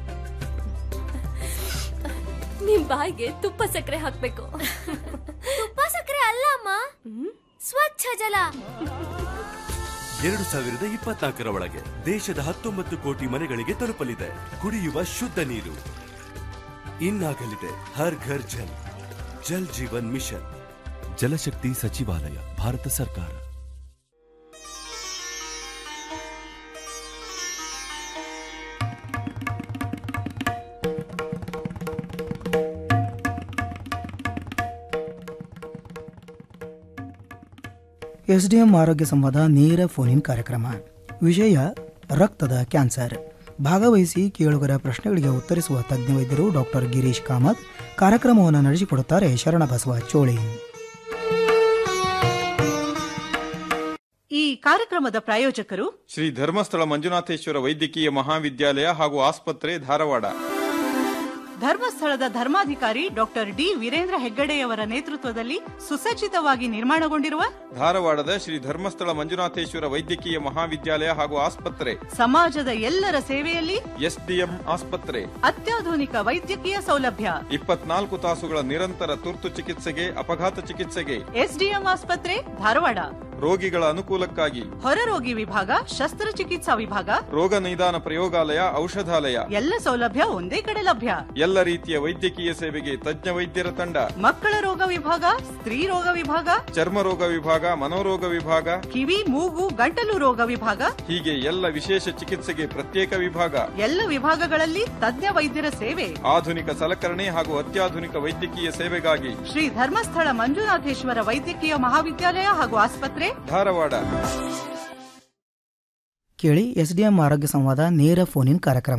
ನಿಮ್ ಬಾಯಿಗೆ ತುಪ್ಪ ಸಕ್ಕರೆ ಹಾಕ್ಬೇಕು ತುಪ್ಪ ಸಕ್ಕರೆ ಅಲ್ಲ ಅಮ್ಮ ಸ್ವಚ್ಛ ಜಲ ಎರಡು ಸಾವಿರದ ಇಪ್ಪತ್ನಾಲ್ಕರ ಒಳಗೆ ದೇಶದ ಹತ್ತೊಂಬತ್ತು ಕೋಟಿ ಮನೆಗಳಿಗೆ ತಲುಪಲಿದೆ ಕುಡಿಯುವ ಶುದ್ಧ ನೀರು ಇನ್ನಾಗಲಿದೆ ಹರ್ ಘರ್ ಜಲ್ ಜಲ್ ಜೀವನ್ ಮಿಷನ್ ಜಲಶಕ್ತಿ ಸಚಿವಾಲಯ ಭಾರತ ಸರ್ಕಾರ ಎಸ್ಡಿಎಂ ಆರೋಗ್ಯ ಸಂವಾದ ನೇರ ಫೋನ್ ಇನ್ ಕಾರ್ಯಕ್ರಮ ವಿಷಯ ರಕ್ತದ ಕ್ಯಾನ್ಸರ್ ಭಾಗವಹಿಸಿ ಕೇಳುಗರ ಪ್ರಶ್ನೆಗಳಿಗೆ ಉತ್ತರಿಸುವ ತಜ್ಞ ವೈದ್ಯರು ಡಾಕ್ಟರ್ ಗಿರೀಶ್ ಕಾಮತ್ ಕಾರ್ಯಕ್ರಮವನ್ನು ನಡೆಸಿಕೊಡುತ್ತಾರೆ ಶರಣಬಸವ ಚೋಳಿ ಈ ಕಾರ್ಯಕ್ರಮದ ಪ್ರಾಯೋಜಕರು ಶ್ರೀ ಧರ್ಮಸ್ಥಳ ಮಂಜುನಾಥೇಶ್ವರ ವೈದ್ಯಕೀಯ ಮಹಾವಿದ್ಯಾಲಯ ಹಾಗೂ ಆಸ್ಪತ್ರೆ ಧಾರವಾಡ ಧರ್ಮಸ್ಥಳದ ಧರ್ಮಾಧಿಕಾರಿ ಡಾಕ್ಟರ್ ಡಿ ವೀರೇಂದ್ರ ಹೆಗ್ಗಡೆಯವರ ನೇತೃತ್ವದಲ್ಲಿ ಸುಸಜ್ಜಿತವಾಗಿ ನಿರ್ಮಾಣಗೊಂಡಿರುವ ಧಾರವಾಡದ ಶ್ರೀ ಧರ್ಮಸ್ಥಳ ಮಂಜುನಾಥೇಶ್ವರ ವೈದ್ಯಕೀಯ ಮಹಾವಿದ್ಯಾಲಯ ಹಾಗೂ ಆಸ್ಪತ್ರೆ ಸಮಾಜದ ಎಲ್ಲರ ಸೇವೆಯಲ್ಲಿ ಎಸ್ಡಿಎಂ ಆಸ್ಪತ್ರೆ ಅತ್ಯಾಧುನಿಕ ವೈದ್ಯಕೀಯ ಸೌಲಭ್ಯ ಇಪ್ಪತ್ನಾಲ್ಕು ತಾಸುಗಳ ನಿರಂತರ ತುರ್ತು ಚಿಕಿತ್ಸೆಗೆ ಅಪಘಾತ ಚಿಕಿತ್ಸೆಗೆ ಎಸ್ಡಿಎಂ ಆಸ್ಪತ್ರೆ ಧಾರವಾಡ ರೋಗಿಗಳ ಅನುಕೂಲಕ್ಕಾಗಿ ಹೊರರೋಗಿ ವಿಭಾಗ ಶಸ್ತ್ರಚಿಕಿತ್ಸಾ ವಿಭಾಗ ರೋಗ ನಿದಾನ ಪ್ರಯೋಗಾಲಯ ಔಷಧಾಲಯ ಎಲ್ಲ ಸೌಲಭ್ಯ ಒಂದೇ ಕಡೆ ಲಭ್ಯ ಎಲ್ಲ ರೀತಿಯ ವೈದ್ಯಕೀಯ ಸೇವೆಗೆ ತಜ್ಞ ವೈದ್ಯರ ತಂಡ ಮಕ್ಕಳ ರೋಗ ವಿಭಾಗ ಸ್ತ್ರೀ ರೋಗ ವಿಭಾಗ ಚರ್ಮ ರೋಗ ವಿಭಾಗ ಮನೋರೋಗ ವಿಭಾಗ ಕಿವಿ ಮೂಗು ಗಂಟಲು ರೋಗ ವಿಭಾಗ ಹೀಗೆ ಎಲ್ಲ ವಿಶೇಷ ಚಿಕಿತ್ಸೆಗೆ ಪ್ರತ್ಯೇಕ ವಿಭಾಗ ಎಲ್ಲ ವಿಭಾಗಗಳಲ್ಲಿ ತಜ್ಞ ವೈದ್ಯರ ಸೇವೆ ಆಧುನಿಕ ಸಲಕರಣೆ ಹಾಗೂ ಅತ್ಯಾಧುನಿಕ ವೈದ್ಯಕೀಯ ಸೇವೆಗಾಗಿ ಶ್ರೀ ಧರ್ಮಸ್ಥಳ ಮಂಜುನಾಥೇಶ್ವರ ವೈದ್ಯಕೀಯ ಮಹಾವಿದ್ಯಾಲಯ ಹಾಗೂ ಆಸ್ಪತ್ರೆ ಧಾರವಾಡ ಕೇಳಿ ಎಸ್ಡಿಎಂ ಆರೋಗ್ಯ ಸಂವಾದ ನೇರ ಫೋನ್ ಇನ್ ಕಾರ್ಯಕ್ರಮ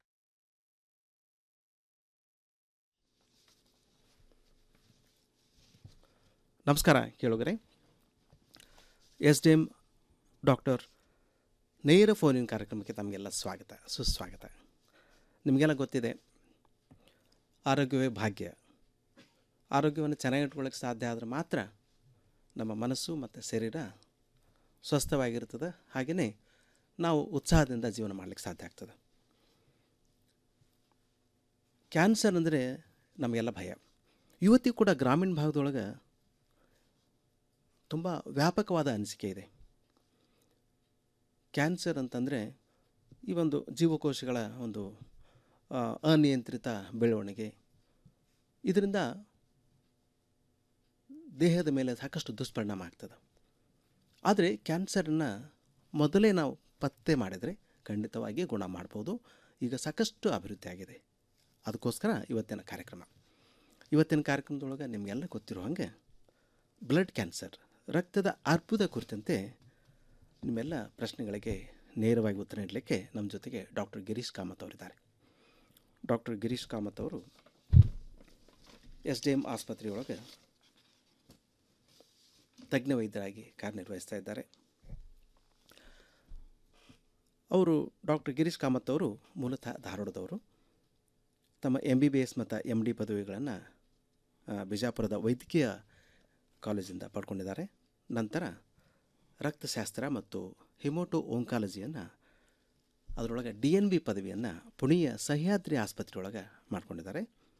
ನಮಸ್ಕಾರ ಕೇಳುಗರೆ ಎಸ್ ಡಿ ಎಂ ಡಾಕ್ಟರ್ ನೇರ ಫೋನಿನ ಕಾರ್ಯಕ್ರಮಕ್ಕೆ ತಮಗೆಲ್ಲ ಸ್ವಾಗತ ಸುಸ್ವಾಗತ ನಿಮಗೆಲ್ಲ ಗೊತ್ತಿದೆ ಆರೋಗ್ಯವೇ ಭಾಗ್ಯ ಆರೋಗ್ಯವನ್ನು ಚೆನ್ನಾಗಿ ಇಟ್ಕೊಳ್ಳೋಕ್ಕೆ ಸಾಧ್ಯ ಆದರೆ ಮಾತ್ರ ನಮ್ಮ ಮನಸ್ಸು ಮತ್ತು ಶರೀರ ಸ್ವಸ್ಥವಾಗಿರ್ತದೆ ಹಾಗೆಯೇ ನಾವು ಉತ್ಸಾಹದಿಂದ ಜೀವನ ಮಾಡಲಿಕ್ಕೆ ಸಾಧ್ಯ ಆಗ್ತದೆ ಕ್ಯಾನ್ಸರ್ ಅಂದರೆ ನಮಗೆಲ್ಲ ಭಯ ಇವತ್ತಿಗೂ ಕೂಡ ಗ್ರಾಮೀಣ ಭಾಗದೊಳಗೆ ತುಂಬ ವ್ಯಾಪಕವಾದ ಅನಿಸಿಕೆ ಇದೆ ಕ್ಯಾನ್ಸರ್ ಅಂತಂದರೆ ಈ ಒಂದು ಜೀವಕೋಶಗಳ ಒಂದು ಆ, ಅನಿಯಂತ್ರಿತ ಬೆಳವಣಿಗೆ ಇದರಿಂದ ದೇಹದ ಮೇಲೆ ಸಾಕಷ್ಟು ದುಷ್ಪರಿಣಾಮ ಆಗ್ತದೆ ಆದರೆ ಕ್ಯಾನ್ಸರನ್ನು ಮೊದಲೇ ನಾವು ಪತ್ತೆ ಮಾಡಿದರೆ ಖಂಡಿತವಾಗಿ ಗುಣ ಮಾಡ್ಬೋದು ಈಗ ಸಾಕಷ್ಟು ಅಭಿವೃದ್ಧಿ ಆಗಿದೆ ಅದಕ್ಕೋಸ್ಕರ ಇವತ್ತಿನ ಕಾರ್ಯಕ್ರಮ ಇವತ್ತಿನ ಕಾರ್ಯಕ್ರಮದೊಳಗೆ ನಿಮಗೆಲ್ಲ ಗೊತ್ತಿರೋ ಹಾಗೆ ಬ್ಲಡ್ ಕ್ಯಾನ್ಸರ್ ರಕ್ತದ ಅರ್ಬುದ ಕುರಿತಂತೆ ನಿಮ್ಮೆಲ್ಲ ಪ್ರಶ್ನೆಗಳಿಗೆ ನೇರವಾಗಿ ಉತ್ತರ ನೀಡಲಿಕ್ಕೆ ನಮ್ಮ ಜೊತೆಗೆ ಡಾಕ್ಟರ್ ಗಿರೀಶ್ ಕಾಮತ್ ಅವರಿದ್ದಾರೆ ಡಾಕ್ಟರ್ ಗಿರೀಶ್ ಕಾಮತ್ ಅವರು ಎಸ್ ಡಿ ಎಮ್ ಆಸ್ಪತ್ರೆಯೊಳಗೆ ತಜ್ಞ ವೈದ್ಯರಾಗಿ ಕಾರ್ಯನಿರ್ವಹಿಸ್ತಾ ಇದ್ದಾರೆ ಅವರು ಡಾಕ್ಟರ್ ಗಿರೀಶ್ ಕಾಮತ್ ಅವರು ಮೂಲತಃ ಧಾರವಾಡದವರು ತಮ್ಮ ಎಮ್ ಬಿ ಬಿ ಎಸ್ ಮತ್ತು ಎಮ್ ಡಿ ಪದವಿಗಳನ್ನು ಬಿಜಾಪುರದ ವೈದ್ಯಕೀಯ ಕಾಲೇಜಿಂದ ಪಡ್ಕೊಂಡಿದ್ದಾರೆ ನಂತರ ರಕ್ತಶಾಸ್ತ್ರ ಮತ್ತು ಹಿಮೋಟೋ ಓಂಕಾಲಜಿಯನ್ನು ಅದರೊಳಗೆ ಡಿ ಎನ್ ಬಿ ಪದವಿಯನ್ನು ಪುಣೆಯ ಸಹ್ಯಾದ್ರಿ ಆಸ್ಪತ್ರೆಯೊಳಗೆ ಮಾಡ್ಕೊಂಡಿದ್ದಾರೆ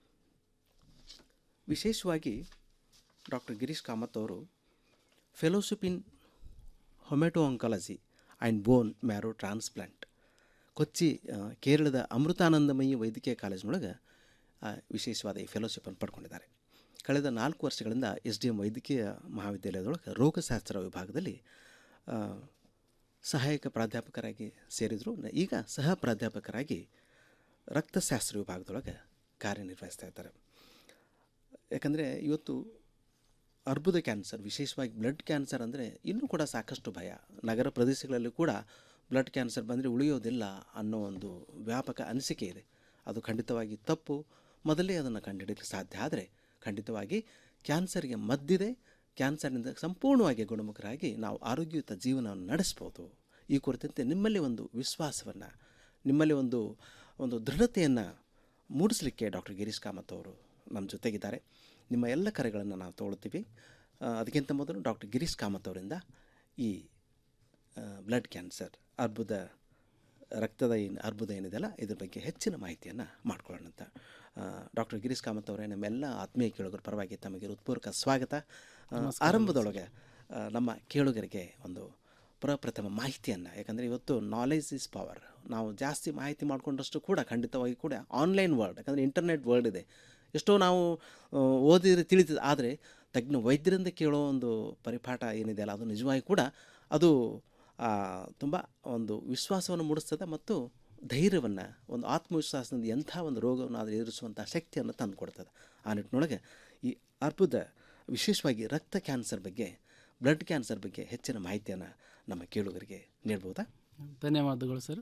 ವಿಶೇಷವಾಗಿ ಡಾಕ್ಟರ್ ಗಿರೀಶ್ ಕಾಮತ್ ಅವರು fellowship in haemato oncology and bone marrow transplant Kochi ಆ, ಕೇರಳದ ಅಮೃತಾನಂದಮಯಿ ವೈದ್ಯಕೀಯ ಕಾಲೇಜಿನೊಳಗೆ ಆ, ವಿಶೇಷವಾದ ಈ ಫೆಲೋಶಿಪ್ಪನ್ನು ಪಡ್ಕೊಂಡಿದ್ದಾರೆ ಕಳೆದ ನಾಲ್ಕು ವರ್ಷಗಳಿಂದ ಎಸ್ ಡಿ ಎಂ ವೈದ್ಯಕೀಯ ಮಹಾವಿದ್ಯಾಲಯದೊಳಗೆ ರೋಗಶಾಸ್ತ್ರ ವಿಭಾಗದಲ್ಲಿ ಆ, ಸಹಾಯಕ ಪ್ರಾಧ್ಯಾಪಕರಾಗಿ ಸೇರಿದರು ಈಗ ಸಹ ಪ್ರಾಧ್ಯಾಪಕರಾಗಿ ರಕ್ತಶಾಸ್ತ್ರ ವಿಭಾಗದೊಳಗೆ ಕಾರ್ಯನಿರ್ವಹಿಸ್ತಾ ಇದ್ದಾರೆ ಯಾಕಂದರೆ ಇವತ್ತು ಅರ್ಬುದ ಕ್ಯಾನ್ಸರ್ ವಿಶೇಷವಾಗಿ ಬ್ಲಡ್ ಕ್ಯಾನ್ಸರ್ ಅಂದರೆ ಇನ್ನೂ ಕೂಡ ಸಾಕಷ್ಟು ಭಯ ನಗರ ಪ್ರದೇಶಗಳಲ್ಲಿ ಕೂಡ ಬ್ಲಡ್ ಕ್ಯಾನ್ಸರ್ ಬಂದರೆ ಉಳಿಯೋದಿಲ್ಲ ಅನ್ನೋ ಒಂದು ವ್ಯಾಪಕ ಅನಿಸಿಕೆ ಇದೆ ಅದು ಖಂಡಿತವಾಗಿ ತಪ್ಪು ಮೊದಲೇ ಅದನ್ನು ಕಂಡುಹಿಡಿಯಲಿಕ್ಕೆ ಸಾಧ್ಯ ಆದರೆ ಖಂಡಿತವಾಗಿ ಕ್ಯಾನ್ಸರ್ಗೆ ಮದ್ದಿದೆ ಕ್ಯಾನ್ಸರ್ನಿಂದ ಸಂಪೂರ್ಣವಾಗಿ ಗುಣಮುಖರಾಗಿ ನಾವು ಆರೋಗ್ಯಯುತ ಜೀವನವನ್ನು ನಡೆಸ್ಬೋದು ಈ ಕುರಿತಂತೆ ನಿಮ್ಮಲ್ಲಿ ಒಂದು ವಿಶ್ವಾಸವನ್ನು ನಿಮ್ಮಲ್ಲಿ ಒಂದು ಒಂದು ದೃಢತೆಯನ್ನು ಮೂಡಿಸಲಿಕ್ಕೆ ಡಾಕ್ಟರ್ ಗಿರೀಶ್ ಕಾಮತ್ ಅವರು ನಮ್ಮ ಜೊತೆಗಿದ್ದಾರೆ ನಿಮ್ಮ ಎಲ್ಲ ಕರೆಗಳನ್ನು ನಾವು ತೊಗೊಳ್ತೀವಿ ಆ, ಅದಕ್ಕಿಂತ ಮೊದಲು ಡಾಕ್ಟರ್ ಗಿರೀಶ್ ಕಾಮತ್ ಅವರಿಂದ ಈ ಬ್ಲಡ್ ಕ್ಯಾನ್ಸರ್ ಅರ್ಬುದ ರಕ್ತದ ಏನು ಅರ್ಬುದ ಏನಿದೆಯಲ್ಲ ಇದ್ರ ಬಗ್ಗೆ ಹೆಚ್ಚಿನ ಮಾಹಿತಿಯನ್ನು ಮಾಡ್ಕೊಳ್ಳೋಣ ಅಂತ ಡಾಕ್ಟರ್ ಗಿರೀಶ್ ಕಾಮತ್ ಅವರೇ ನಮ್ಮೆಲ್ಲ ಆತ್ಮೀಯ ಕೇಳುಗರ ಪರವಾಗಿ ತಮಗೆ ಹೃತ್ಪೂರ್ವಕ ಸ್ವಾಗತ ಆ, ನಮಸ್ಕಾರ, ಆರಂಭದೊಳಗೆ ಆ, ನಮ್ಮ ಕೇಳುಗರಿಗೆ ಒಂದು ಪ್ರಪ್ರಥಮ ಮಾಹಿತಿಯನ್ನು ಯಾಕಂದರೆ ಇವತ್ತು ನಾಲೆಜ್ ಇಸ್ ಪವರ್ ನಾವು ಜಾಸ್ತಿ ಮಾಹಿತಿ ಮಾಡಿಕೊಂಡಷ್ಟು ಕೂಡ ಖಂಡಿತವಾಗಿ ಕೂಡ ಆನ್ಲೈನ್ ವರ್ಲ್ಡ್ ಯಾಕಂದರೆ ಇಂಟರ್ನೆಟ್ ವರ್ಲ್ಡ್ ಇದೆ ಎಷ್ಟೋ ನಾವು ಆ, ಓದಿದ್ರೆ ತಿಳಿತದೆ ಆದರೆ ತಜ್ಞ ವೈದ್ಯರಿಂದ ಕೇಳೋ ಒಂದು ಪರಿಪಾಠ ಏನಿದೆಯಲ್ಲ ಅದು ನಿಜವಾಗಿ ಕೂಡ ಅದು ತುಂಬ ಒಂದು ವಿಶ್ವಾಸವನ್ನು ಮೂಡಿಸ್ತದೆ ಮತ್ತು ಧೈರ್ಯವನ್ನು ಒಂದು ಆತ್ಮವಿಶ್ವಾಸದಿಂದ ಎಂಥ ಒಂದು ರೋಗವನ್ನು ಅದು ಎದುರಿಸುವಂಥ ಶಕ್ತಿಯನ್ನು ತಂದು ಕೊಡ್ತದೆ ಆ ನಿಟ್ಟಿನೊಳಗೆ ಈ ಅರ್ಬುದ ವಿಶೇಷವಾಗಿ ರಕ್ತ ಕ್ಯಾನ್ಸರ್ ಬಗ್ಗೆ ಬ್ಲಡ್ ಕ್ಯಾನ್ಸರ್ ಬಗ್ಗೆ ಹೆಚ್ಚಿನ ಮಾಹಿತಿಯನ್ನು ನಮ್ಮ ಕೇಳುಗರಿಗೆ ನೀಡ್ಬೋದಾ ಧನ್ಯವಾದಗಳು ಸರ್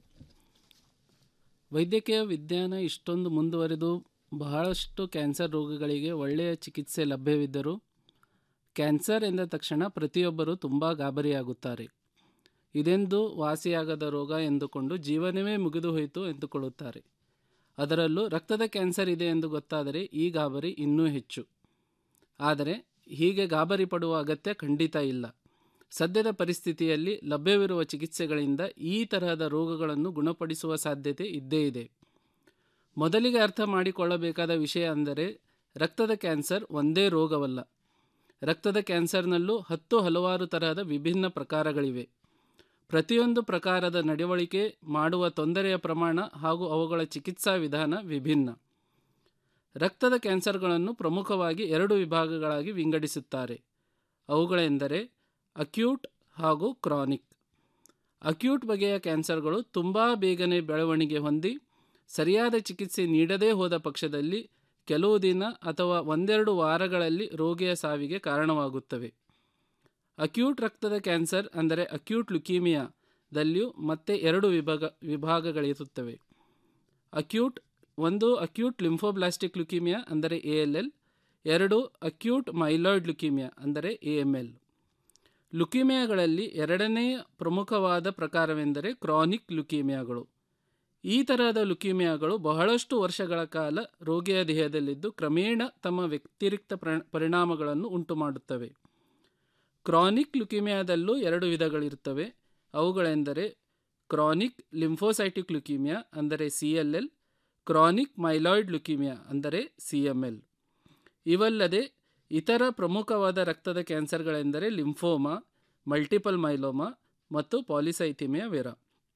ವೈದ್ಯಕೀಯ ವಿಜ್ಞಾನ ಇಷ್ಟೊಂದು ಮುಂದುವರೆದು ಬಹಳಷ್ಟು ಕ್ಯಾನ್ಸರ್ ರೋಗಗಳಿಗೆ ಒಳ್ಳೆಯ ಚಿಕಿತ್ಸೆ ಲಭ್ಯವಿದ್ದರೂ ಕ್ಯಾನ್ಸರ್ ಎಂದ ತಕ್ಷಣ ಪ್ರತಿಯೊಬ್ಬರು ತುಂಬ ಗಾಬರಿಯಾಗುತ್ತಾರೆ ಇದೆಂದು ವಾಸಿಯಾಗದ ರೋಗ ಎಂದುಕೊಂಡು ಜೀವನವೇ ಮುಗಿದು ಹೋಯಿತು ಎಂದುಕೊಳ್ಳುತ್ತಾರೆ ಅದರಲ್ಲೂ ರಕ್ತದ ಕ್ಯಾನ್ಸರ್ ಇದೆ ಎಂದು ಗೊತ್ತಾದರೆ ಈ ಗಾಬರಿ ಇನ್ನೂ ಹೆಚ್ಚು ಆದರೆ ಹೀಗೆ ಗಾಬರಿ ಪಡುವ ಅಗತ್ಯ ಖಂಡಿತ ಇಲ್ಲ ಸದ್ಯದ ಪರಿಸ್ಥಿತಿಯಲ್ಲಿ ಲಭ್ಯವಿರುವ ಚಿಕಿತ್ಸೆಗಳಿಂದ ಈ ತರಹದ ರೋಗಗಳನ್ನು ಗುಣಪಡಿಸುವ ಸಾಧ್ಯತೆ ಇದ್ದೇ ಇದೆ ಮೊದಲಿಗೆ ಅರ್ಥ ಮಾಡಿಕೊಳ್ಳಬೇಕಾದ ವಿಷಯ ಅಂದರೆ ರಕ್ತದ ಕ್ಯಾನ್ಸರ್ ಒಂದೇ ರೋಗವಲ್ಲ ರಕ್ತದ ಕ್ಯಾನ್ಸರ್ನಲ್ಲೂ ಹತ್ತು ಹಲವಾರು ತರಹದ ವಿಭಿನ್ನ ಪ್ರಕಾರಗಳಿವೆ ಪ್ರತಿಯೊಂದು ಪ್ರಕಾರದ ನಡವಳಿಕೆ ಮಾಡುವ ತೊಂದರೆಯ ಪ್ರಮಾಣ ಹಾಗೂ ಅವುಗಳ ಚಿಕಿತ್ಸಾ ವಿಧಾನ ವಿಭಿನ್ನ ರಕ್ತದ ಕ್ಯಾನ್ಸರ್ಗಳನ್ನು ಪ್ರಮುಖವಾಗಿ ಎರಡು ವಿಭಾಗಗಳಾಗಿ ವಿಂಗಡಿಸುತ್ತಾರೆ ಅವುಗಳೆಂದರೆ ಅಕ್ಯೂಟ್ ಹಾಗೂ ಕ್ರಾನಿಕ್ ಅಕ್ಯೂಟ್ ಬಗೆಯ ಕ್ಯಾನ್ಸರ್ಗಳು ತುಂಬ ಬೇಗನೆ ಬೆಳವಣಿಗೆ ಹೊಂದಿ ಸರಿಯಾದ ಚಿಕಿತ್ಸೆ ನೀಡದೇ ಹೋದ ಪಕ್ಷದಲ್ಲಿ ಕೆಲವು ದಿನ ಅಥವಾ ಒಂದೆರಡು ವಾರಗಳಲ್ಲಿ ರೋಗಿಯ ಸಾವಿಗೆ ಕಾರಣವಾಗುತ್ತವೆ ಅಕ್ಯೂಟ್ ರಕ್ತದ ಕ್ಯಾನ್ಸರ್ ಅಂದರೆ ಅಕ್ಯೂಟ್ ಲುಕೀಮಿಯಾದಲ್ಲಿಯೂ ಮತ್ತೆ ಎರಡು ವಿಭಾಗ ವಿಭಾಗಗಳಿರುತ್ತವೆ ಅಕ್ಯೂಟ್ ಒಂದು ಅಕ್ಯೂಟ್ ಲಿಂಫೋಬ್ಲಾಸ್ಟಿಕ್ ಲುಕೀಮಿಯಾ ಅಂದರೆ ಎ ಎಲ್ ಎಲ್ ಎರಡು ಅಕ್ಯೂಟ್ ಮೈಲಾಯ್ಡ್ ಲುಕೀಮಿಯಾ ಅಂದರೆ ಎ ಎಮ್ ಎಲ್ ಲುಕೀಮಿಯಾಗಳಲ್ಲಿ ಎರಡನೆಯ ಪ್ರಮುಖವಾದ ಪ್ರಕಾರವೆಂದರೆ ಕ್ರಾನಿಕ್ ಲುಕೀಮಿಯಾಗಳು ಈ ತರಹದ ಲುಕೀಮಿಯಾಗಳು ಬಹಳಷ್ಟು ವರ್ಷಗಳ ಕಾಲ ರೋಗಿಯ ದೇಹದಲ್ಲಿದ್ದು ಕ್ರಮೇಣ ತಮ್ಮ ವ್ಯತಿರಿಕ್ತ ಪ್ರ- ಪರಿಣಾಮಗಳನ್ನು ಉಂಟುಮಾಡುತ್ತವೆ ಕ್ರಾನಿಕ್ ಲುಕೀಮಿಯಾದಲ್ಲೂ ಎರಡು ವಿಧಗಳಿರುತ್ತವೆ ಅವುಗಳೆಂದರೆ ಕ್ರಾನಿಕ್ ಲಿಂಫೋಸೈಟಿಕ್ ಲುಕೀಮಿಯಾ ಅಂದರೆ C L L chronic myeloid leukaemia ಅಂದರೆ ಸಿ ಎಮ್ ಎಲ್ ಇವಲ್ಲದೆ ಇತರ ಪ್ರಮುಖವಾದ ರಕ್ತದ ಕ್ಯಾನ್ಸರ್ಗಳೆಂದರೆ ಲಿಂಫೋಮಾ ಮಲ್ಟಿಪಲ್ ಮೈಲೋಮಾ ಮತ್ತು ಪಾಲಿಸೈಥಿಮಿಯಾ ವೆರಾ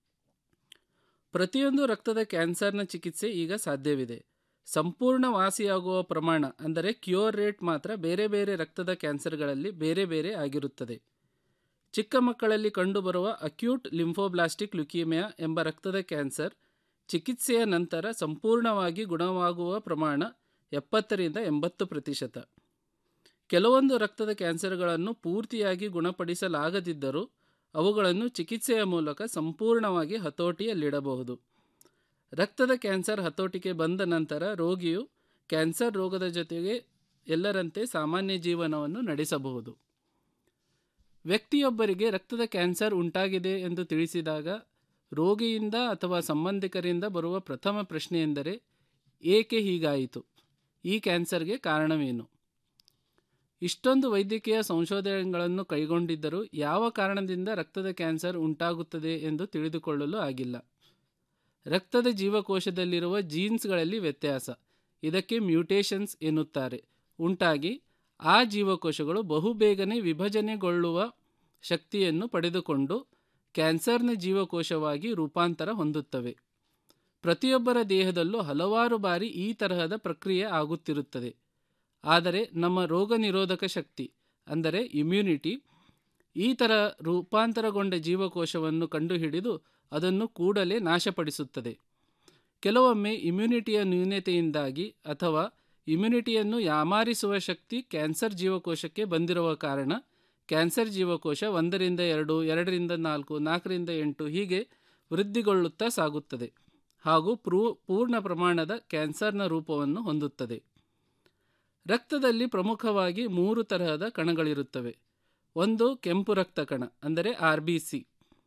ಪ್ರತಿಯೊಂದು ರಕ್ತದ ಕ್ಯಾನ್ಸರ್ನ ಚಿಕಿತ್ಸೆ ಈಗ ಸಾಧ್ಯವಿದೆ ಸಂಪೂರ್ಣ ವಾಸಿಯಾಗುವ ಪ್ರಮಾಣ ಅಂದರೆ ಕ್ಯೂರ್ ರೇಟ್ ಮಾತ್ರ ಬೇರೆ ಬೇರೆ ರಕ್ತದ ಕ್ಯಾನ್ಸರ್ಗಳಲ್ಲಿ ಬೇರೆ ಬೇರೆ ಆಗಿರುತ್ತದೆ ಚಿಕ್ಕ ಮಕ್ಕಳಲ್ಲಿ ಕಂಡುಬರುವ ಅಕ್ಯೂಟ್ ಲಿಂಫೋಬ್ಲಾಸ್ಟಿಕ್ ಲ್ಯುಕೀಮಿಯಾ ಎಂಬ ರಕ್ತದ ಕ್ಯಾನ್ಸರ್ ಚಿಕಿತ್ಸೆಯ ನಂತರ ಸಂಪೂರ್ಣವಾಗಿ ಗುಣವಾಗುವ ಪ್ರಮಾಣ ಎಪ್ಪತ್ತರಿಂದ ಎಂಬತ್ತು ಪ್ರತಿಶತ ಕೆಲವೊಂದು ರಕ್ತದ ಕ್ಯಾನ್ಸರ್ಗಳನ್ನು ಪೂರ್ತಿಯಾಗಿ ಗುಣಪಡಿಸಲಾಗದಿದ್ದರೂ ಅವುಗಳನ್ನು ಚಿಕಿತ್ಸೆಯ ಮೂಲಕ ಸಂಪೂರ್ಣವಾಗಿ ಹತೋಟಿಯಲ್ಲಿಡಬಹುದು ರಕ್ತದ ಕ್ಯಾನ್ಸರ್ ಹತೋಟಿಗೆ ಬಂದ ನಂತರ ರೋಗಿಯು ಕ್ಯಾನ್ಸರ್ ರೋಗದ ಜೊತೆಗೆ ಎಲ್ಲರಂತೆ ಸಾಮಾನ್ಯ ಜೀವನವನ್ನು ನಡೆಸಬಹುದು ವ್ಯಕ್ತಿಯೊಬ್ಬರಿಗೆ ರಕ್ತದ ಕ್ಯಾನ್ಸರ್ ಉಂಟಾಗಿದೆ ಎಂದು ತಿಳಿಸಿದಾಗ ರೋಗಿಯಿಂದ ಅಥವಾ ಸಂಬಂಧಿಕರಿಂದ ಬರುವ ಪ್ರಥಮ ಪ್ರಶ್ನೆಯೆಂದರೆ ಏಕೆ ಹೀಗಾಯಿತು ಈ ಕ್ಯಾನ್ಸರ್ಗೆ ಕಾರಣವೇನು ಇಷ್ಟೊಂದು ವೈದ್ಯಕೀಯ ಸಂಶೋಧನೆಗಳನ್ನು ಕೈಗೊಂಡಿದ್ದರೂ ಯಾವ ಕಾರಣದಿಂದ ರಕ್ತದ ಕ್ಯಾನ್ಸರ್ ಉಂಟಾಗುತ್ತದೆ ಎಂದು ತಿಳಿದುಕೊಳ್ಳಲು ಆಗಿಲ್ಲ ರಕ್ತದ ಜೀವಕೋಶದಲ್ಲಿರುವ ಜೀನ್ಸ್ಗಳಲ್ಲಿ ವ್ಯತ್ಯಾಸ ಇದಕ್ಕೆ ಮ್ಯೂಟೇಷನ್ಸ್ ಎನ್ನುತ್ತಾರೆ ಉಂಟಾಗಿ ಆ ಜೀವಕೋಶಗಳು ಬಹುಬೇಗನೆ ವಿಭಜನೆಗೊಳ್ಳುವ ಶಕ್ತಿಯನ್ನು ಪಡೆದುಕೊಂಡು ಕ್ಯಾನ್ಸರ್ನ ಜೀವಕೋಶವಾಗಿ ರೂಪಾಂತರ ಹೊಂದುತ್ತವೆ ಪ್ರತಿಯೊಬ್ಬರ ದೇಹದಲ್ಲೂ ಹಲವಾರು ಬಾರಿ ಈ ತರಹದ ಪ್ರಕ್ರಿಯೆ ಆಗುತ್ತಿರುತ್ತದೆ ಆದರೆ ನಮ್ಮ ರೋಗ ನಿರೋಧಕ ಶಕ್ತಿ ಅಂದರೆ ಇಮ್ಯುನಿಟಿ ಈ ಥರ ರೂಪಾಂತರಗೊಂಡ ಜೀವಕೋಶವನ್ನು ಕಂಡುಹಿಡಿದು ಅದನ್ನು ಕೂಡಲೇ ನಾಶಪಡಿಸುತ್ತದೆ ಕೆಲವೊಮ್ಮೆ ಇಮ್ಯುನಿಟಿಯ ನ್ಯೂನತೆಯಿಂದಾಗಿ ಅಥವಾ ಇಮ್ಯುನಿಟಿಯನ್ನು ಯಾಮಾರಿಸುವ ಶಕ್ತಿ ಕ್ಯಾನ್ಸರ್ ಜೀವಕೋಶಕ್ಕೆ ಬಂದಿರುವ ಕಾರಣ ಕ್ಯಾನ್ಸರ್ ಜೀವಕೋಶ ಒಂದರಿಂದ ಎರಡು ಎರಡರಿಂದ ನಾಲ್ಕು ನಾಲ್ಕರಿಂದ ಎಂಟು ಹೀಗೆ ವೃದ್ಧಿಗೊಳ್ಳುತ್ತಾ ಸಾಗುತ್ತದೆ ಹಾಗೂ ಪ್ರೂ ಪೂರ್ಣ ಪ್ರಮಾಣದ ಕ್ಯಾನ್ಸರ್ನ ರೂಪವನ್ನು ಹೊಂದುತ್ತದೆ ರಕ್ತದಲ್ಲಿ ಪ್ರಮುಖವಾಗಿ ಮೂರು ತರಹದ ಕಣಗಳಿರುತ್ತವೆ ಒಂದು ಕೆಂಪು ರಕ್ತ ಕಣ ಅಂದರೆ ಆರ್ ಬಿ ಸಿ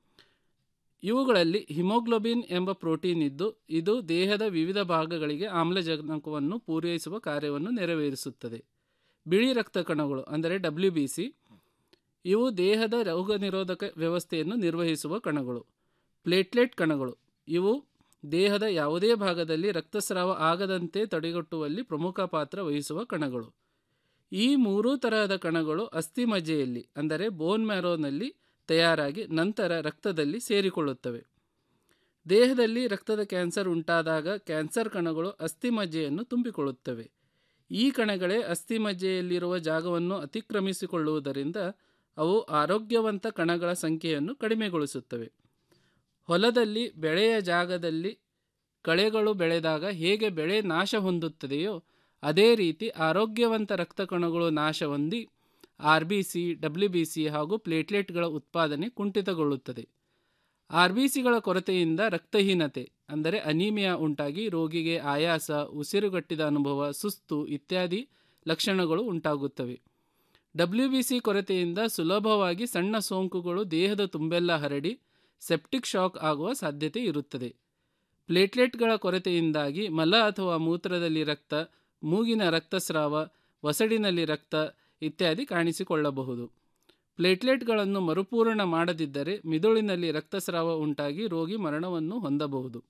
ಇವುಗಳಲ್ಲಿ ಹಿಮೋಗ್ಲೋಬಿನ್ ಎಂಬ ಪ್ರೋಟೀನ್ ಇದ್ದು ಇದು ದೇಹದ ವಿವಿಧ ಭಾಗಗಳಿಗೆ ಆಮ್ಲಜನಕವನ್ನು ಪೂರೈಸುವ ಕಾರ್ಯವನ್ನು ನೆರವೇರಿಸುತ್ತದೆ ಬಿಳಿ ರಕ್ತ ಕಣಗಳು ಅಂದರೆ ಡಬ್ಲ್ಯೂ ಬಿ ಸಿ ಇವು ದೇಹದ ರೋಗ ನಿರೋಧಕ ವ್ಯವಸ್ಥೆಯನ್ನು ನಿರ್ವಹಿಸುವ ಕಣಗಳು ಪ್ಲೇಟ್ಲೆಟ್ ಕಣಗಳು ಇವು ದೇಹದ ಯಾವುದೇ ಭಾಗದಲ್ಲಿ ರಕ್ತಸ್ರಾವ ಆಗದಂತೆ ತಡೆಗಟ್ಟುವಲ್ಲಿ ಪ್ರಮುಖ ಪಾತ್ರ ವಹಿಸುವ ಕಣಗಳು ಈ ಮೂರೂ ತರಹದ ಕಣಗಳು ಅಸ್ಥಿಮಜ್ಜೆಯಲ್ಲಿ ಅಂದರೆ ಬೋನ್ ಮ್ಯಾರೋನಲ್ಲಿ ತಯಾರಾಗಿ ನಂತರ ರಕ್ತದಲ್ಲಿ ಸೇರಿಕೊಳ್ಳುತ್ತವೆ ದೇಹದಲ್ಲಿ ರಕ್ತದ ಕ್ಯಾನ್ಸರ್ ಉಂಟಾದಾಗ ಕ್ಯಾನ್ಸರ್ ಕಣಗಳು ಅಸ್ಥಿಮಜ್ಜೆಯನ್ನು ತುಂಬಿಕೊಳ್ಳುತ್ತವೆ ಈ ಕಣಗಳೇ ಅಸ್ಥಿಮಜ್ಜೆಯಲ್ಲಿರುವ ಜಾಗವನ್ನು ಅತಿಕ್ರಮಿಸಿಕೊಳ್ಳುವುದರಿಂದ ಅವು ಆರೋಗ್ಯವಂತ ಕಣಗಳ ಸಂಖ್ಯೆಯನ್ನು ಕಡಿಮೆಗೊಳಿಸುತ್ತವೆ ಹೊಲದಲ್ಲಿ ಬೆಳೆಯ ಜಾಗದಲ್ಲಿ ಕಳೆಗಳು ಬೆಳೆದಾಗ ಹೇಗೆ ಬೆಳೆ ನಾಶ ಹೊಂದುತ್ತದೆಯೋ ಅದೇ ರೀತಿ ಆರೋಗ್ಯವಂತ ರಕ್ತ ಕಣಗಳು ನಾಶ ಹೊಂದಿ R B C W B C ಹಾಗೂ ಪ್ಲೇಟ್ಲೆಟ್ಗಳ ಉತ್ಪಾದನೆ ಕುಂಠಿತಗೊಳ್ಳುತ್ತದೆ ಆರ್ ಬಿ ಸಿಗಳ ಕೊರತೆಯಿಂದ ರಕ್ತಹೀನತೆ ಅಂದರೆ ಅನೀಮಿಯಾ ಉಂಟಾಗಿ ರೋಗಿಗೆ ಆಯಾಸ ಉಸಿರುಗಟ್ಟಿದ ಅನುಭವ ಸುಸ್ತು ಇತ್ಯಾದಿ ಲಕ್ಷಣಗಳು ಉಂಟಾಗುತ್ತವೆ ಡಬ್ಲ್ಯೂ ಬಿ ಸಿ ಕೊರತೆಯಿಂದ ಸುಲಭವಾಗಿ ಸಣ್ಣ ಸೋಂಕುಗಳು ದೇಹದ ತುಂಬೆಲ್ಲ ಹರಡಿ ಸೆಪ್ಟಿಕ್ ಶಾಕ್ ಆಗುವ ಸಾಧ್ಯತೆ ಇರುತ್ತದೆ ಪ್ಲೇಟ್ಲೆಟ್ಗಳ ಕೊರತೆಯಿಂದಾಗಿ ಮಲ ಅಥವಾ ಮೂತ್ರದಲ್ಲಿ ರಕ್ತ ಮೂಗಿನ ರಕ್ತಸ್ರಾವ ವಸಡಿನಲ್ಲಿ ರಕ್ತ ಇತ್ಯಾದಿ ಕಾಣಿಸಿಕೊಳ್ಳಬಹುದು ಪ್ಲೇಟ್ಲೆಟ್ಗಳನ್ನು ಮರುಪೂರಣ ಮಾಡದಿದ್ದರೆ ಮಿದುಳಿನಲ್ಲಿ ರಕ್ತಸ್ರಾವ ಉಂಟಾಗಿ ರೋಗಿ ಮರಣವನ್ನು ಹೊಂದಬಹುದು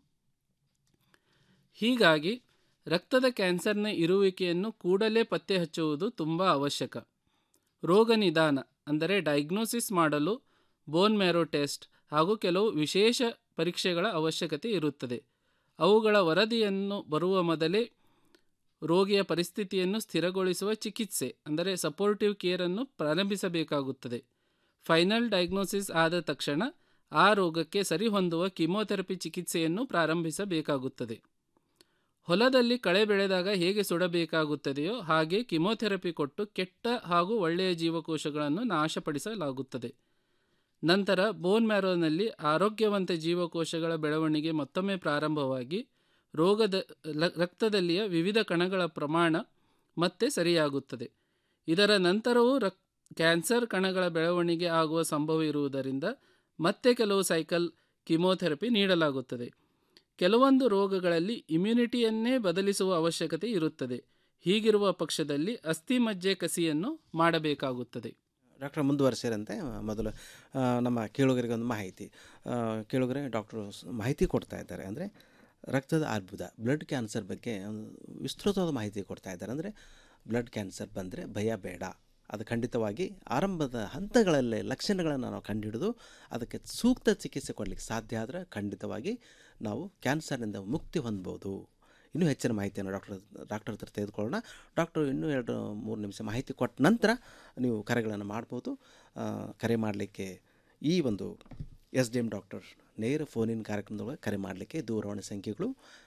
ಹೀಗಾಗಿ ರಕ್ತದ ಕ್ಯಾನ್ಸರ್ನ ಇರುವಿಕೆಯನ್ನು ಕೂಡಲೇ ಪತ್ತೆ ಹಚ್ಚುವುದು ತುಂಬ ಅವಶ್ಯಕ ರೋಗ ನಿದಾನ ಅಂದರೆ ಡಯಾಗ್ನೋಸಿಸ್ ಮಾಡಲು ಬೋನ್ ಮ್ಯಾರೋ ಟೆಸ್ಟ್ ಹಾಗೂ ಕೆಲವು ವಿಶೇಷ ಪರೀಕ್ಷೆಗಳ ಅವಶ್ಯಕತೆ ಇರುತ್ತದೆ ಅವುಗಳ ವರದಿಯನ್ನು ಬರುವ ಮೊದಲೇ ರೋಗಿಯ ಪರಿಸ್ಥಿತಿಯನ್ನು ಸ್ಥಿರಗೊಳಿಸುವ ಚಿಕಿತ್ಸೆ ಅಂದರೆ ಸಪೋರ್ಟಿವ್ ಕೇರನ್ನು ಪ್ರಾರಂಭಿಸಬೇಕಾಗುತ್ತದೆ ಫೈನಲ್ ಡಯಾಗ್ನೋಸಿಸ್ ಆದ ತಕ್ಷಣ ಆ ರೋಗಕ್ಕೆ ಸರಿಹೊಂದುವ ಕಿಮೋಥೆರಪಿ ಚಿಕಿತ್ಸೆಯನ್ನು ಪ್ರಾರಂಭಿಸಬೇಕಾಗುತ್ತದೆ ಹೊಲದಲ್ಲಿ ಕಳೆ ಬೆಳೆದಾಗ ಹೇಗೆ ಸುಡಬೇಕಾಗುತ್ತದೆಯೋ ಹಾಗೆ ಕಿಮೋಥೆರಪಿ ಕೊಟ್ಟು ಕೆಟ್ಟ ಹಾಗೂ ಒಳ್ಳೆಯ ಜೀವಕೋಶಗಳನ್ನು ನಾಶಪಡಿಸಲಾಗುತ್ತದೆ ನಂತರ ಬೋನ್ ಮ್ಯಾರೋನಲ್ಲಿ ಆರೋಗ್ಯವಂತ ಜೀವಕೋಶಗಳ ಬೆಳವಣಿಗೆ ಮತ್ತೊಮ್ಮೆ ಪ್ರಾರಂಭವಾಗಿ ರೋಗದ ಲ- ರಕ್ತದಲ್ಲಿಯ ವಿವಿಧ ಕಣಗಳ ಪ್ರಮಾಣ ಮತ್ತೆ ಸರಿಯಾಗುತ್ತದೆ ಇದರ ನಂತರವೂ ರಕ್ ಕ್ಯಾನ್ಸರ್ ಕಣಗಳ ಬೆಳವಣಿಗೆ ಆಗುವ ಸಂಭವ ಇರುವುದರಿಂದ ಮತ್ತೆ ಕೆಲವು ಸೈಕಲ್ ಕಿಮೋಥೆರಪಿ ನೀಡಲಾಗುತ್ತದೆ ಕೆಲವೊಂದು ರೋಗಗಳಲ್ಲಿ ಇಮ್ಯುನಿಟಿಯನ್ನೇ ಬದಲಿಸುವ ಅವಶ್ಯಕತೆ ಇರುತ್ತದೆ ಹೀಗಿರುವ ಪಕ್ಷದಲ್ಲಿ ಅಸ್ಥಿಮಜ್ಜೆ ಕಸಿಯನ್ನು ಮಾಡಬೇಕಾಗುತ್ತದೆ ಡಾಕ್ಟರ್ ಮುಂದುವರಿಸಿರಂತೆ ಮೊದಲು ಆ, ನಮ್ಮ ಕೇಳುಗರಿಗೆ ಒಂದು ಮಾಹಿತಿ ಆ, ಕೇಳುಗರೆ ಡಾಕ್ಟ್ರು ಸ್- ಮಾಹಿತಿ ಕೊಡ್ತಾ ಇದ್ದಾರೆ ಅಂದರೆ ರಕ್ತದ ಅರ್ಬುದ ಬ್ಲಡ್ ಕ್ಯಾನ್ಸರ್ ಬಗ್ಗೆ ಒಂದು ವಿಸ್ತೃತವಾದ ಮಾಹಿತಿ ಕೊಡ್ತಾ ಇದ್ದಾರೆ ಅಂದರೆ ಬ್ಲಡ್ ಕ್ಯಾನ್ಸರ್ ಬಂದರೆ ಭಯ ಬೇಡ ಅದು ಖಂಡಿತವಾಗಿ ಆರಂಭದ ಹಂತಗಳಲ್ಲೇ ಲಕ್ಷಣಗಳನ್ನು ನಾವು ಕಂಡುಹಿಡಿದು ಅದಕ್ಕೆ ಸೂಕ್ತ ಚಿಕಿತ್ಸೆ ಕೊಡಲಿಕ್ಕೆ ಸಾಧ್ಯ ಆದರೆ ಖಂಡಿತವಾಗಿ ನಾವು ಕ್ಯಾನ್ಸರ್ನಿಂದ ಮುಕ್ತಿ ಹೊಂದ್ಬೋದು ಇನ್ನೂ ಹೆಚ್ಚಿನ ಮಾಹಿತಿಯನ್ನು ಡಾಕ್ಟರ್ ಡಾಕ್ಟರ್ ಹತ್ರ ತೆಗೆದುಕೊಳ್ಳೋಣ ಡಾಕ್ಟರ್ ಇನ್ನೂ ಎರಡು ಮೂರು ನಿಮಿಷ ಮಾಹಿತಿ ಕೊಟ್ಟ ನಂತರ ನೀವು ಕರೆಗಳನ್ನು ಮಾಡ್ಬೋದು ಆ, ಕರೆ ಮಾಡಲಿಕ್ಕೆ ಈ ಒಂದು ಎಸ್ ಡಿ ಎಮ್ ಡಾಕ್ಟರ್ ನೇರ ಫೋನಿನ ಕಾರ್ಯಕ್ರಮದೊಳಗೆ ಕರೆ ಮಾಡಲಿಕ್ಕೆ ದೂರವಾಣಿ ಸಂಖ್ಯೆಗಳು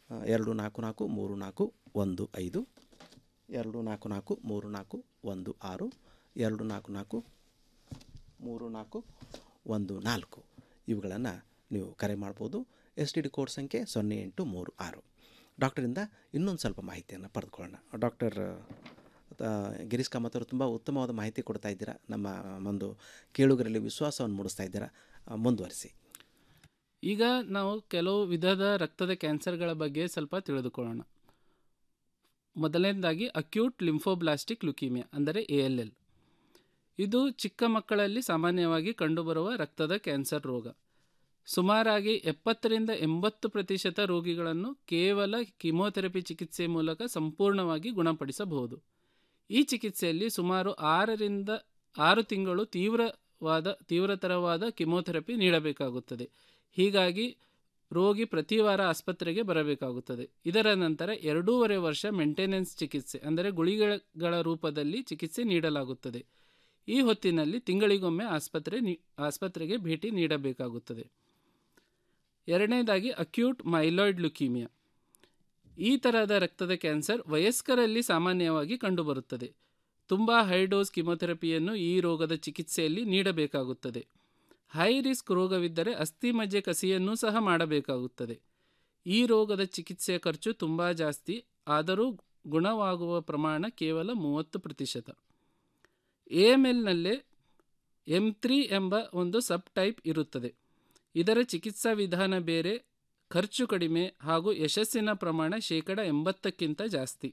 ಆ, ಎರಡು ನಾಲ್ಕು ನಾಲ್ಕು ಮೂರು ನಾಲ್ಕು ಒಂದು ಐದು ಎರಡು ನಾಲ್ಕು ನಾಲ್ಕು ಮೂರು ನಾಲ್ಕು ಒಂದು ಆರು ಎರಡು ನಾಲ್ಕು ನಾಲ್ಕು ಮೂರು ನಾಲ್ಕು ಒಂದು ನಾಲ್ಕು ಇವುಗಳನ್ನು ನೀವು ಕರೆ ಮಾಡ್ಬೋದು ಎಸ್ ಟಿ ಡಿ ಕೋಡ್ ಸಂಖ್ಯೆ ಸೊನ್ನೆ ಎಂಟು ಮೂರು ಆರು ಡಾಕ್ಟರಿಂದ ಇನ್ನೊಂದು ಸ್ವಲ್ಪ ಮಾಹಿತಿಯನ್ನು ಪಡೆದುಕೊಳ್ಳೋಣ ಡಾಕ್ಟರ್ ಆ, ಗಿರೀಶ್ ಕಾಮತ್ ಅವರು ತುಂಬ ಉತ್ತಮವಾದ ಮಾಹಿತಿ ಕೊಡ್ತಾ ಇದ್ದೀರಾ ನಮ್ಮ ಒಂದು ಕೇಳುಗರಲ್ಲಿ ವಿಶ್ವಾಸವನ್ನು ಮೂಡಿಸ್ತಾ ಇದ್ದೀರಾ ಆ, ಮುಂದುವರಿಸಿ ಈಗ ನಾವು ಕೆಲವು ವಿಧದ ರಕ್ತದ ಕ್ಯಾನ್ಸರ್ಗಳ ಬಗ್ಗೆ ಸ್ವಲ್ಪ ತಿಳಿದುಕೊಳ್ಳೋಣ ಮೊದಲನೇದಾಗಿ ಅಕ್ಯೂಟ್ ಲಿಂಫೋಬ್ಲಾಸ್ಟಿಕ್ ಲುಕೀಮಿಯಾ ಅಂದರೆ ಎ ಎಲ್ ಎಲ್ ಇದು ಚಿಕ್ಕ ಮಕ್ಕಳಲ್ಲಿ ಸಾಮಾನ್ಯವಾಗಿ ಕಂಡುಬರುವ ರಕ್ತದ ಕ್ಯಾನ್ಸರ್ ರೋಗ ಸುಮಾರಾಗಿ ಎಪ್ಪತ್ತರಿಂದ ಎಂಬತ್ತು ಪ್ರತಿಶತ ರೋಗಿಗಳನ್ನು ಕೇವಲ ಕಿಮೋಥೆರಪಿ ಚಿಕಿತ್ಸೆ ಮೂಲಕ ಸಂಪೂರ್ಣವಾಗಿ ಗುಣಪಡಿಸಬಹುದು ಈ ಚಿಕಿತ್ಸೆಯಲ್ಲಿ ಸುಮಾರು ಆರರಿಂದ ಆರು ತಿಂಗಳು ತೀವ್ರವಾದ ತೀವ್ರತರವಾದ ಕಿಮೋಥೆರಪಿ ನೀಡಬೇಕಾಗುತ್ತದೆ ಹೀಗಾಗಿ ರೋಗಿ ಪ್ರತಿ ವಾರ ಆಸ್ಪತ್ರೆಗೆ ಬರಬೇಕಾಗುತ್ತದೆ ಇದರ ನಂತರ ಎರಡೂವರೆ ವರ್ಷ ಮೇಂಟೆನೆನ್ಸ್ ಚಿಕಿತ್ಸೆ ಅಂದರೆ ಗುಳಿಗೆಗಳ ರೂಪದಲ್ಲಿ ಚಿಕಿತ್ಸೆ ನೀಡಲಾಗುತ್ತದೆ ಈ ಹೊತ್ತಿನಲ್ಲಿ ತಿಂಗಳಿಗೊಮ್ಮೆ ಆಸ್ಪತ್ರೆ ನೀ ಆಸ್ಪತ್ರೆಗೆ ಭೇಟಿ ನೀಡಬೇಕಾಗುತ್ತದೆ ಎರಡನೇದಾಗಿ ಅಕ್ಯೂಟ್ ಮೈಲಾಯ್ಡ್ ಲುಕೀಮಿಯಾ ಈ ತರಹದ ರಕ್ತದ ಕ್ಯಾನ್ಸರ್ ವಯಸ್ಕರಲ್ಲಿ ಸಾಮಾನ್ಯವಾಗಿ ಕಂಡುಬರುತ್ತದೆ ತುಂಬ ಹೈ ಡೋಸ್ ಕಿಮೊಥೆರಪಿಯನ್ನು ಈ ರೋಗದ ಚಿಕಿತ್ಸೆಯಲ್ಲಿ ನೀಡಬೇಕಾಗುತ್ತದೆ ಹೈ ರಿಸ್ಕ್ ರೋಗವಿದ್ದರೆ ಅಸ್ಥಿ ಮಜ್ಜೆ ಕಸಿಯನ್ನೂ ಸಹ ಮಾಡಬೇಕಾಗುತ್ತದೆ ಈ ರೋಗದ ಚಿಕಿತ್ಸೆಯ ಖರ್ಚು ತುಂಬ ಜಾಸ್ತಿ ಆದರೂ ಗುಣವಾಗುವ ಪ್ರಮಾಣ ಕೇವಲ ಮೂವತ್ತು ಪ್ರತಿಶತ ಎ ಎಮ್ ಎಲ್ನಲ್ಲೇ ಎಮ್ ತ್ರೀ ಎಂಬ ಒಂದು ಸಬ್ ಟೈಪ್ ಇರುತ್ತದೆ ಇದರ ಚಿಕಿತ್ಸಾ ವಿಧಾನ ಬೇರೆ ಖರ್ಚು ಕಡಿಮೆ ಹಾಗೂ ಯಶಸ್ಸಿನ ಪ್ರಮಾಣ ಶೇಕಡ ಎಂಬತ್ತಕ್ಕಿಂತ ಜಾಸ್ತಿ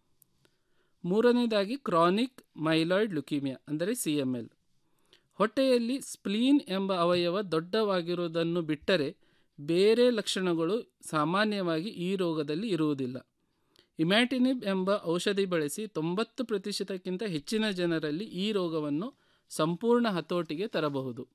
ಮೂರನೇದಾಗಿ ಕ್ರಾನಿಕ್ ಮೈಲಾಯ್ಡ್ ಲುಕೀಮಿಯಾ ಅಂದರೆ ಸಿ ಎಮ್ ಎಲ್ ಹೊಟ್ಟೆಯಲ್ಲಿ ಸ್ಪ್ಲೀನ್ ಎಂಬ ಅವಯವ ದೊಡ್ಡವಾಗಿರುವುದನ್ನು ಬಿಟ್ಟರೆ ಬೇರೆ ಲಕ್ಷಣಗಳು ಸಾಮಾನ್ಯವಾಗಿ ಈ ರೋಗದಲ್ಲಿ ಇರುವುದಿಲ್ಲ ಇಮ್ಯಾಟಿನಿಬ್ ಎಂಬ ಔಷಧಿ ಬಳಸಿ ತೊಂಬತ್ತು ಪ್ರತಿಶತಕ್ಕಿಂತ ಹೆಚ್ಚಿನ ಜನರಲ್ಲಿ ಈ ರೋಗವನ್ನು ಸಂಪೂರ್ಣ ಹತೋಟಿಗೆ ತರಬಹುದು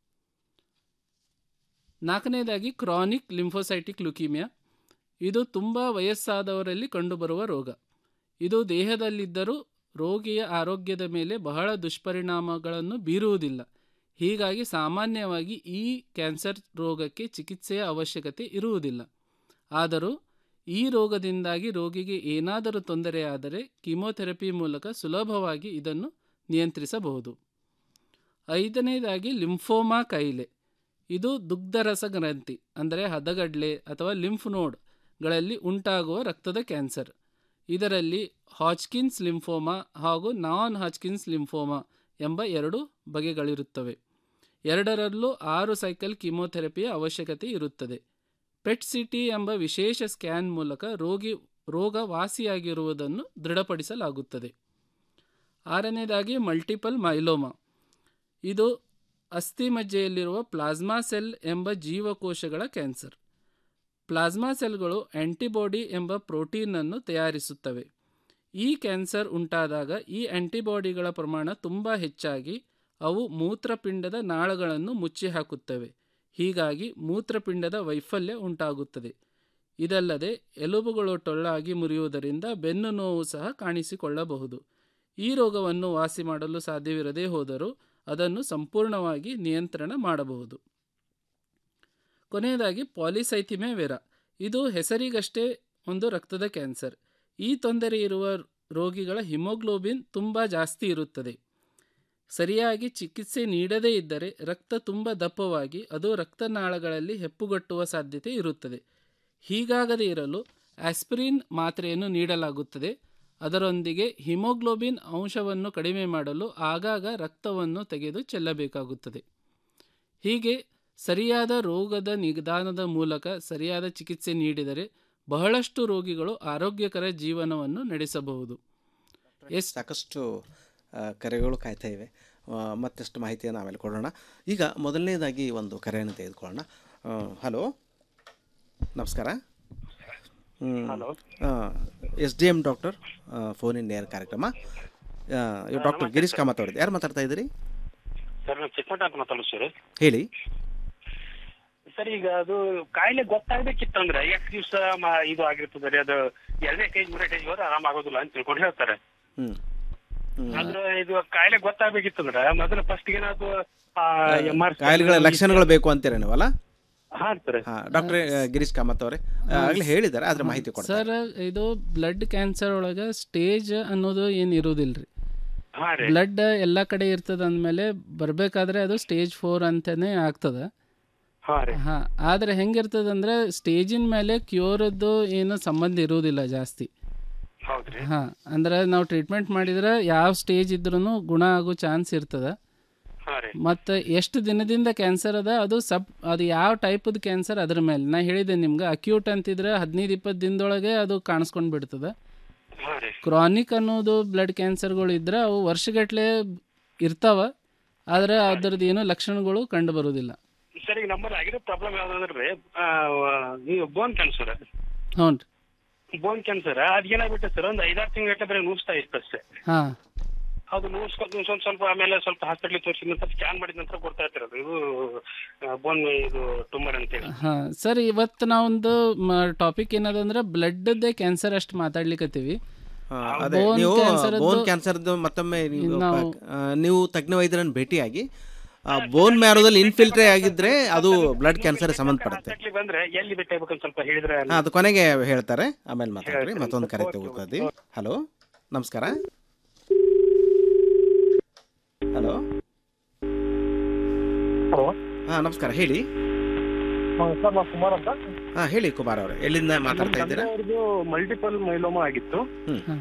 ನಾಲ್ಕನೇದಾಗಿ ಕ್ರಾನಿಕ್ ಲಿಂಫೋಸೈಟಿಕ್ ಲುಕೀಮಿಯಾ ಇದು ತುಂಬ ವಯಸ್ಸಾದವರಲ್ಲಿ ಕಂಡುಬರುವ ರೋಗ ಇದು ದೇಹದಲ್ಲಿದ್ದರೂ ರೋಗಿಯ ಆರೋಗ್ಯದ ಮೇಲೆ ಬಹಳ ದುಷ್ಪರಿಣಾಮಗಳನ್ನು ಬೀರುವುದಿಲ್ಲ ಹೀಗಾಗಿ ಸಾಮಾನ್ಯವಾಗಿ ಈ ಕ್ಯಾನ್ಸರ್ ರೋಗಕ್ಕೆ ಚಿಕಿತ್ಸೆಯ ಅವಶ್ಯಕತೆ ಇರುವುದಿಲ್ಲ ಆದರೂ ಈ ರೋಗದಿಂದಾಗಿ ರೋಗಿಗೆ ಏನಾದರೂ ತೊಂದರೆಯಾದರೆ ಕೀಮೋಥೆರಪಿ ಮೂಲಕ ಸುಲಭವಾಗಿ ಇದನ್ನು ನಿಯಂತ್ರಿಸಬಹುದು ಐದನೇದಾಗಿ ಲಿಂಫೋಮಾ ಕಾಯಿಲೆ ಇದು ದುಗ್ಧರಸ ಗ್ರಂಥಿ ಅಂದರೆ ಹದಗಡ್ಲೆ ಅಥವಾ ಲಿಂಫ್ ನೋಡ್ಗಳಲ್ಲಿ ಉಂಟಾಗುವ ರಕ್ತದ ಕ್ಯಾನ್ಸರ್ ಇದರಲ್ಲಿ ಹಾಚ್ಕಿನ್ಸ್ ಲಿಂಫೋಮಾ ಹಾಗೂ ನಾನ್ ಹಾಚ್ಕಿನ್ಸ್ ಲಿಂಫೋಮಾ ಎಂಬ ಎರಡು ಬಗೆಗಳಿರುತ್ತವೆ ಎರಡರಲ್ಲೂ ಆರು ಸೈಕಲ್ ಕೀಮೋಥೆರಪಿಯ ಅವಶ್ಯಕತೆ ಇರುತ್ತದೆ ಪೆಟ್ ಸಿಟಿ ಎಂಬ ವಿಶೇಷ ಸ್ಕ್ಯಾನ್ ಮೂಲಕ ರೋಗಿ ರೋಗ ವಾಸಿಯಾಗಿರುವುದನ್ನು ದೃಢಪಡಿಸಲಾಗುತ್ತದೆ ಆರನೇದಾಗಿ ಮಲ್ಟಿಪಲ್ ಮೈಲೋಮಾ ಇದು ಅಸ್ಥಿಮಜ್ಜೆಯಲ್ಲಿರುವ ಪ್ಲಾಸ್ಮಾ ಸೆಲ್ ಎಂಬ ಜೀವಕೋಶಗಳ ಕ್ಯಾನ್ಸರ್ ಪ್ಲಾಸ್ಮಾ ಸೆಲ್ಗಳು ಆಂಟಿಬಾಡಿ ಎಂಬ ಪ್ರೋಟೀನನ್ನು ತಯಾರಿಸುತ್ತವೆ ಈ ಕ್ಯಾನ್ಸರ್ ಉಂಟಾದಾಗ ಈ ಆಂಟಿಬಾಡಿಗಳ ಪ್ರಮಾಣ ತುಂಬ ಹೆಚ್ಚಾಗಿ ಅವು ಮೂತ್ರಪಿಂಡದ ನಾಳಗಳನ್ನು ಮುಚ್ಚಿ ಹಾಕುತ್ತವೆ ಹೀಗಾಗಿ ಮೂತ್ರಪಿಂಡದ ವೈಫಲ್ಯ ಉಂಟಾಗುತ್ತದೆ ಇದಲ್ಲದೆ ಎಲುಬುಗಳು ಟೊಳ್ಳಾಗಿ ಮುರಿಯುವುದರಿಂದ ಬೆನ್ನು ನೋವು ಸಹ ಕಾಣಿಸಿಕೊಳ್ಳಬಹುದು ಈ ರೋಗವನ್ನು ವಾಸಿ ಮಾಡಲು ಸಾಧ್ಯವಿರದೇ ಹೋದರೂ ಅದನ್ನು ಸಂಪೂರ್ಣವಾಗಿ ನಿಯಂತ್ರಣ ಮಾಡಬಹುದು ಕೊನೆಯದಾಗಿ ಪಾಲಿಸೈಥಿಮೆ ವೆರ ಇದು ಹೆಸರಿಗಷ್ಟೇ ಒಂದು ರಕ್ತದ ಕ್ಯಾನ್ಸರ್ ಈ ತೊಂದರೆ ಇರುವ ರೋಗಿಗಳ ಹಿಮೋಗ್ಲೋಬಿನ್ ತುಂಬ ಜಾಸ್ತಿ ಇರುತ್ತದೆ ಸರಿಯಾಗಿ ಚಿಕಿತ್ಸೆ ನೀಡದೇ ಇದ್ದರೆ ರಕ್ತ ತುಂಬ ದಪ್ಪವಾಗಿ ಅದು ರಕ್ತನಾಳಗಳಲ್ಲಿ ಹೆಪ್ಪುಗಟ್ಟುವ ಸಾಧ್ಯತೆ ಇರುತ್ತದೆ ಹೀಗಾಗದೇ ಇರಲು ಆಸ್ಪಿರಿನ್ ಮಾತ್ರೆಯನ್ನು ನೀಡಲಾಗುತ್ತದೆ ಅದರೊಂದಿಗೆ ಹಿಮೋಗ್ಲೋಬಿನ್ ಅಂಶವನ್ನು ಕಡಿಮೆ ಮಾಡಲು ಆಗಾಗ ರಕ್ತವನ್ನು ತೆಗೆದು ಚೆಲ್ಲಬೇಕಾಗುತ್ತದೆ ಹೀಗೆ ಸರಿಯಾದ ರೋಗದ ನಿದಾನದ ಮೂಲಕ ಸರಿಯಾದ ಚಿಕಿತ್ಸೆ ನೀಡಿದರೆ ಬಹಳಷ್ಟು ರೋಗಿಗಳು ಆರೋಗ್ಯಕರ ಜೀವನವನ್ನು ನಡೆಸಬಹುದು ಎಸ್ ಸಾಕಷ್ಟು ಆ, ಕರೆಗಳು ಕಾಯ್ತಾ ಇವೆ ಆ, ಮತ್ತಷ್ಟು ಮಾಹಿತಿಯನ್ನು ಆಮೇಲೆ ಕೊಡೋಣ ಈಗ ಮೊದಲನೇದಾಗಿ ಒಂದು ಕರೆಯನ್ನು ತೆಗೆದುಕೊಳ್ಳೋಣ ಹಲೋ ನಮಸ್ಕಾರ Hello. S D M doctor phone in ನೇರ ಕಾರ್ಯಕ್ರಮ ಆ, ಇವ್ರು ಡಾಕ್ಟರ್ ಗಿರೀಶ್ ಕಾಮತ್ ಅವರಿದ್ದು ಯಾರು ಮಾತಾಡ್ತಾ ಇದ್ದೀರಿ ಸರ್ ನಾನು ಚಿಕ್ಕಮಠ ಅಂತ ಮಾತಾಡೋದು ಸರ್ ಹೇಳಿ ಸರ್ ಈಗ ಅದು ಕಾಯಿಲೆ ಗೊತ್ತಾಗ್ಬೇಕಿತ್ತಂದ್ರೆ ಎಷ್ಟು ದಿವಸ ಇದು ಆಗಿರ್ತದೆ ರೀ ಅದು ಎರಡನೇ ಸ್ಟೇಜ್ ಮೂರನೇ ಸ್ಟೇಜ್ ಹೋದ್ರೆ ಆರಾಮ ಆಗೋದಿಲ್ಲ ಅಂತ ತಿಳ್ಕೊಂಡು ಹೇಳ್ತಾರೆ ಹ್ಮ್ ಆದ್ರೆ ಇದು ಕಾಯಿಲೆ ಗೊತ್ತಾಗ್ಬೇಕಿತ್ತಂದ್ರೆ ಮೊದಲು ಫಸ್ಟ್ ಏನಾದ್ರು ಎಂ ಆರ್ ಕಾಯಿಲೆಗಳ ಲಕ್ಷಣಗಳು ಬೇಕು ಅಂತೀರ ನೀವಲ್ಲ ಹಾ ಸರ್ ಡಾಕ್ಟರ್ ಗಿರೀಶ್ ಕಾಮತ್ ಅವರೇ ಆಗಲೇ ಹೇಳಿದ್ದಾರೆ ಅದ್ರ ಮಾಹಿತಿ ಕೊಡ್ತಾರೆ ಸರ್ ಇದು ಬ್ಲಡ್ ಕ್ಯಾನ್ಸರ್ ಒಳಗೆ ಸ್ಟೇಜ್ ಅನ್ನೋದು ಏನು ಇರುವುದಿಲ್ಲ ರೀ ಹಾ ರೀ ಬ್ಲಡ್ ಎಲ್ಲ ಕಡೆ ಇರ್ತದ ಅಂದಮೇಲೆ ಬರಬೇಕಾದ್ರೆ ಅದು ಸ್ಟೇಜ್ ಫೋರ್ ಅಂತಲೇ ಆಗ್ತದೆ ಹಾ ರೀ ಹಾಂ ಆದರೆ ಹೆಂಗಿರ್ತದಂದ್ರೆ ಸ್ಟೇಜಿನ ಮೇಲೆ ಕ್ಯೂರದ್ದು ಏನು ಸಂಬಂಧ ಇರುವುದಿಲ್ಲ ಜಾಸ್ತಿ ಹೌದ್ರಿ ಹಾಂ ಅಂದ್ರೆ ನಾವು ಟ್ರೀಟ್ಮೆಂಟ್ ಮಾಡಿದ್ರೆ ಯಾವ ಸ್ಟೇಜ್ ಇದ್ರೂ ಗುಣ ಆಗೋ ಚಾನ್ಸ್ ಇರ್ತದೆ ಹಾ ರೀ ಮತ್ತು ಎಷ್ಟು ದಿನದಿಂದ ಕ್ಯಾನ್ಸರ್ ಅದ ಅದು ಸಬ್ ಅದು ಯಾವ ಟೈಪದ ಕ್ಯಾನ್ಸರ್ ಅದ್ರ ಮೇಲೆ ನಾ ಹೇಳಿದೆ ನಿಮ್ಗೆ ಅಕ್ಯೂಟ್ ಅಂತಿದ್ರೆ ಹದಿನೈದು ಇಪ್ಪತ್ತು ದಿನದೊಳಗೆ ಅದು ಕಾಣಿಸ್ಕೊಂಡು ಬಿಡ್ತದೆ ಹಾ ರೀ ಕ್ರಾನಿಕ್ ಅನ್ನೋದು ಬ್ಲಡ್ ಕ್ಯಾನ್ಸರ್ಗಳು ಇದ್ರೆ ಅವು ವರ್ಷಗಟ್ಟಲೆ ಇರ್ತಾವ ಆದರೆ ಅದರದ್ದು ಏನೂ ಲಕ್ಷಣಗಳು ಕಂಡು ಬರೋದಿಲ್ಲ ಸರ್ ಈಗ ನಮ್ಮಲ್ಲಿ ಆಗಿರೋ ಪ್ರಾಬ್ಲಮ್ ಯಾವ್ದಂದ್ರೆ ನೀವು ಬೋನ್ ಕ್ಯಾನ್ಸರ್ ಹ್ಞೂ ರೀ ಬೋನ್ ಕ್ಯಾನ್ಸರ್ ಅದ್ ಏನಾಗ್ಬಿಟ್ಟೆ ಸರ್ ಒಂದು ಐದಾರು ತಿಂಗಳ ಬರೀ ನುಗ್ಸ್ತಾ ಇತ್ತು ಅಷ್ಟೇ ಹಾಂ ಅದು ನುಗ್ಸ್ಕೊಂಡು ಸ್ವಲ್ಪ ಸ್ವಲ್ಪ ಆಮೇಲೆ ಸ್ವಲ್ಪ ಹಾಸ್ಪಿಟ್ಲಿಗೆ ತೋರಿಸಿದ ನಂತರ ಸ್ಕ್ಯಾನ್ ಮಾಡಿದ ನಂತರ ಗೊತ್ತಾ ಇರ್ತಿರೋದು ಇದು ಬೋನ್ ಇದು ಟ್ಯೂಮರ್ ಅಂತೇಳಿ ಹಾಂ ಸರ್ ಇವತ್ತು ನಾವೊಂದು ಟಾಪಿಕ್ ಏನದಂದ್ರೆ ಬ್ಲಡ್ದೇ ಕ್ಯಾನ್ಸರ್ ಅಷ್ಟು ಮಾತಾಡ್ಲಿಕ್ಕತ್ತೀವಿ ಹಾ, ಅದೇ Bone ನೀವು cancer ದ್ದು- ಬೋನ್ ಕ್ಯಾನ್ಸರ್ದು ಮತ್ತೊಮ್ಮೆ ನೀವು ನಾವು- ಆ, ನೀವು ತಜ್ಞ ವೈದ್ಯರನ್ನು ಭೇಟಿಯಾಗಿ ಬೋನ್ ಮ್ಯಾರೋದಲ್ಲಿ ಇನ್ಫಿಲ್ಟ್ರೇ ಆಗಿದ್ರೆ ಅದು ಬ್ಲಡ್ ಕ್ಯಾನ್ಸರ್ ಸಂಬಂಧಪಡುತ್ತೆ ಹಾಸ್ಪಿಟ್ಲಿಗೆ ಬಂದ್ರೆ ಎಲ್ಲಿ ಭೇಟಿ ಆಗ್ಬೇಕಂತ ಸ್ವಲ್ಪ ಹೇಳಿದ್ರೆ ಹಾ, ಅದು ಕೊನೆಗೆ ಹೇಳ್ತಾರೆ ಆಮೇಲೆ ಮಾತಾಡ್ರಿ ಮತ್ತೊಂದು ಕರೆ ತಗೋತೀವಿ ಹಲೋ ನಮಸ್ಕಾರ ಹಲೋ ಹಾ ನಮಸ್ಕಾರ ಹೇಳಿ ಸರ್ ನಾವು ಕುಮಾರ್ ಅಂತ ಹಾ ಹೇಳಿ ಕುಮಾರ್ ಅವರೇ ಎಲ್ಲಿಂದ ಮಾತಾಡ್ತಾ ಇದ್ದೀರಾ ಅವ್ರದ್ದು ಮಲ್ಟಿಪಲ್ ಮೈಲೋಮಾ ಆಗಿತ್ತು ಹ್ಮ್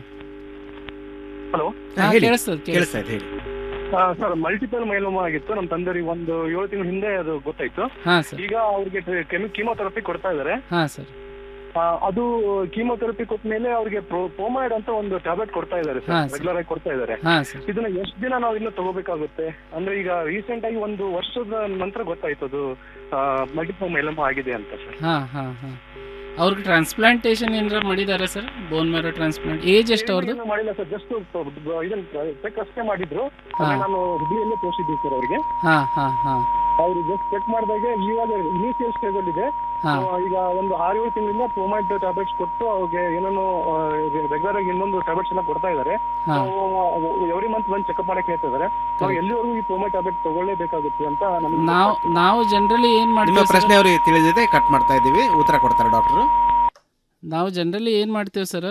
ಹಲೋ ಹಾ, ಹೇಳಿ ಕೇಳಿಸ್ತದೆ, ಕೇಳಿಸ್ತಾ ಇದೆ ಹೇಳಿ ಸರ್ ಮಲ್ಟಿಪಲ್ ಮೈಲೋಮಾ ಆಗಿತ್ತು ನಮ್ಮ ತಂದೆಯವರಿಗೆ ಒಂದು ಏಳು ತಿಂಗಳ ಹಿಂದೆ ಅದು ಗೊತ್ತಾಯ್ತು ಹಾಂ ಸರ್ ಈಗ ಅವ್ರಿಗೆ ಕೀಮೋಥೆರಪಿ ಕೊಡ್ತಾ ಇದ್ದಾರೆ ಹಾಂ ಸರ್ ಆ, ಅದು ಕೀಮೋಥೆರಪಿ ಕೊಟ್ಟ ಮೇಲೆ ಅವ್ರಿಗೆ ಪ್ರೋಮೈಡ್ ಅಂತ ಒಂದು ಟ್ಯಾಬ್ಲೆಟ್ ಕೊಡ್ತಾ ಇದ್ದಾರೆ ಹಾ, ಸರ್ ಸರ್. ರೆಗ್ಯುಲರ್ ಆಗಿ ಕೊಡ್ತಾ ಇದ್ದಾರೆ ಹಾಂ ಸರ್ ಇದನ್ನ ಎಷ್ಟು ದಿನ ನಾವು ಇನ್ನು ತಗೋಬೇಕಾಗುತ್ತೆ ಅಂದ್ರೆ ಈಗ ರೀಸೆಂಟ್ ಆಗಿ ಒಂದು ವರ್ಷದ ನಂತರ ಗೊತ್ತಾಯ್ತು ಅದು ಮಲ್ಟಿಪಲ್ ಮೈಲೋಮಾ ಆಗಿದೆ ಅಂತ ಸರ್ ಹಾಂ ಹಾಂ ಹಾಂ ಅವ್ರಿಗೆ ಟ್ರಾನ್ಸ್ಪ್ಲಾಂಟೇಷನ್ ಏನಾರ ಮಾಡಿದ್ದಾರೆ sir bone marrow transplant age ಎಷ್ಟು ಅವ್ರದ್ದು ಏನು ಮಾಡಿಲ್ಲ ಸರ್ ಜಸ್ಟ್ ಇದನ್ನ ಚೆಕ್ ಅಷ್ಟೇ ಮಾಡಿದ್ರು ಹಾ. ಆದ್ರೆ ನಾನು ಹುಬ್ಳಿಯಲ್ಲೇ ತೋರಿಸಿದ್ದೆ ಸರ್ ಅವರಿಗೆ ಹಾಂ ಹಾಂ ಹಾಂ ಅವ್ರು ಜಸ್ಟ್ ಚೆಕ್ ಮಾಡಿದಾಗ ಇವಾಗ ಇನಿಷಿಯಲ್ ಸ್ಟೇಜ್ ಅಲ್ಲಿ ಇದೆ ಹಾ. So, ಈಗ ಒಂದು ಆರು ಏಳು ತಿಂಗಳಿಂದ ಪ್ರೊಮೈಡ್ ಟ್ಯಾಬ್ಲೆಟ್ಸ್ ಕೊಟ್ಟು ಅವ್ರಿಗೆ ಏನೇನೋ ರೆಗ್ಯುಲರ್ ಆಗಿ ಇನ್ನೊಂದು ಟ್ಯಾಬ್ಲೆಟ್ಸ್ ಎಲ್ಲ ಕೊಡ್ತಾ ಇದ್ದಾರೆ ಹಾ. ಎವ್ರಿ ಮಂತ್ ಬಂದು ಚೆಕ್ಅಪ್ ಮಾಡಕ್ ಹೇಳ್ತಿದ್ದಾರೆ ನಾವು ಎಲ್ಲಿವರೆಗೂ ಈ ಪ್ರೊಮೈಡ್ ಟ್ಯಾಬ್ಲೆಟ್ ತಗೊಳ್ಳೇಬೇಕಾಗುತ್ತೆ ಅಂತ ನಮ್ಗೆ ನಾವು ನಾವು ಜನರಲಿ ಏನು ನಿಮ್ಮ ಮಾಡ್ತೀವಿ ಪ್ರಶ್ನೆ ಸರ್ ಅವರಿಗೆ ತಿಳಿದಿದೆ ಕಟ್ ಮಾಡ್ತಾ ಇದ್ದೀವಿ ಉತ್ತರ ಕೊಡ್ತಾರೆ ಡಾಕ್ಟರು ನಾವು ಜನರಲಿ ಏನು ಮಾಡ್ತೀವಿ ಸರ್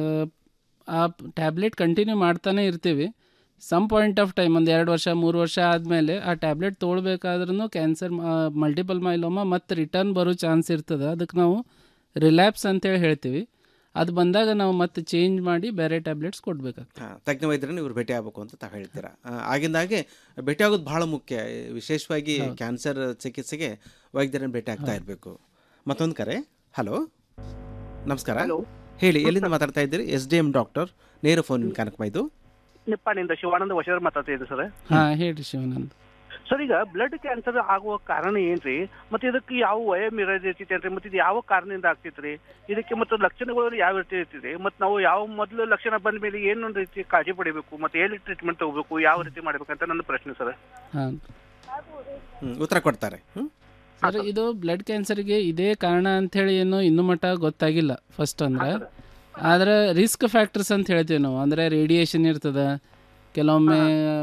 ಆ ಟ್ಯಾಬ್ಲೆಟ್ ಕಂಟಿನ್ಯೂ ಮಾಡ್ತಾನೆ ಇರ್ತೀವಿ ಸಮ್ ಪಾಯಿಂಟ್ ಆಫ್ ಟೈಮ್ ಒಂದು ಎರಡು ವರ್ಷ ಮೂರು ವರ್ಷ ಆದಮೇಲೆ ಆ ಟ್ಯಾಬ್ಲೆಟ್ ತೊಗೊಳ್ಬೇಕಾದ್ರೂ ಕ್ಯಾನ್ಸರ್ ಮಲ್ಟಿಪಲ್ ಮೈಲೋಮ ಮತ್ತು ರಿಟರ್ನ್ ಬರೋ ಚಾನ್ಸ್ ಇರ್ತದೆ ಅದಕ್ಕೆ ನಾವು ರಿಲ್ಯಾಪ್ಸ್ ಅಂತೇಳಿ ಹೇಳ್ತೀವಿ ಅದು ಬಂದಾಗ ನಾವು ಮತ್ತೆ ಚೇಂಜ್ ಮಾಡಿ ಬೇರೆ ಟ್ಯಾಬ್ಲೆಟ್ಸ್ ಕೊಡಬೇಕಾಗ್ತದೆ ಹಾ, ತಜ್ಞ ವೈದ್ಯರನ್ನು ಇವ್ರು ಭೇಟಿ ಆಗಬೇಕು ಅಂತ ತಾವು ಹೇಳ್ತೀರಾ ಆ, ಆಗಿಂದಾಗೆ ಭೇಟಿ ಆಗೋದು ಬಹಳ ಮುಖ್ಯ ವಿಶೇಷವಾಗಿ ಹೌದು. ಕ್ಯಾನ್ಸರ್ ಚಿಕಿತ್ಸೆಗೆ ವೈದ್ಯರನ್ನು ಭೇಟಿ ಆಗ್ತಾ ಇರಬೇಕು ಮತ್ತೊಂದು ಕರೆ ಹಲೋ ನಮಸ್ಕಾರ ಹೇಳಿ ಎಲ್ಲಿಂದ ಮಾತಾಡ್ತಾ ಇದ್ದೀರಿ ಎಸ್ ಡಿ ಎಂ ಡಾಕ್ಟರ್ ನೇರ ಫೋನ್ ಕಾರ್ಯಕ್ರಮ ಇದು ನಿಪ್ಪಾಣಿಂದ ಶಿವಾನಂದ ವಶವರ್ ಮಾತಾಡ್ತಿದ್ದೆ ಸರ್ ಹಾಂ ಹೇಳ್ರಿ ಶಿವಾನಂದ್ ಸರ್ ಈಗ ಬ್ಲಡ್ ಕ್ಯಾನ್ಸರ್ ಆಗುವ ಕಾರಣ ಏನ್ರಿ ಮತ್ತೆ ಇದಕ್ಕೆ ಯಾವ ವಯೋಮಿರದೆ ಇರ್ತೈತೆ ಮತ್ತೆ ಇದು ಯಾವ ಕಾರಣದಿಂದ ಆಗ್ತೈತ್ರಿ ಇದಕ್ಕೆ ಮತ್ತು ಲಕ್ಷಣಗಳು ಯಾವ ರೀತಿ ಇರ್ತೈತಿ ಮತ್ತೆ ನಾವು ಯಾವ ಮೊದಲು ಲಕ್ಷಣ ಬಂದ ಮೇಲೆ ಏನು ರೀತಿ ಕಾಳಜಿ ಪಡಿಬೇಕು ಮತ್ತೆ ಎಲ್ಲಿ ಟ್ರೀಟ್ಮೆಂಟ್ ತಗೋಬೇಕು ಯಾವ ರೀತಿ ಮಾಡ್ಬೇಕಂತ ನನ್ನ ಪ್ರಶ್ನೆ ಸರ್ ಹಾಂ ಹ್ಮ್, ಉತ್ತರ ಕೊಡ್ತಾರೆ ಹ್ಮ್? ಸರ್ ಇದು ಬ್ಲಡ್ ಕ್ಯಾನ್ಸರ್ಗೆ ಇದೇ ಕಾರಣ ಅಂಥೇಳಿ ಏನು ಇನ್ನೂ ಮಟ್ಟ ಗೊತ್ತಾಗಿಲ್ಲ ಫಸ್ಟ್ ಅಂದ್ರೆ ಆದರೆ ರಿಸ್ಕ್ ಫ್ಯಾಕ್ಟರ್ಸ್ ಅಂತ ಹೇಳ್ತೀವಿ ನಾವು ಅಂದರೆ ರೇಡಿಯೇಷನ್ ಇರ್ತದೆ ಕೆಲವೊಮ್ಮೆ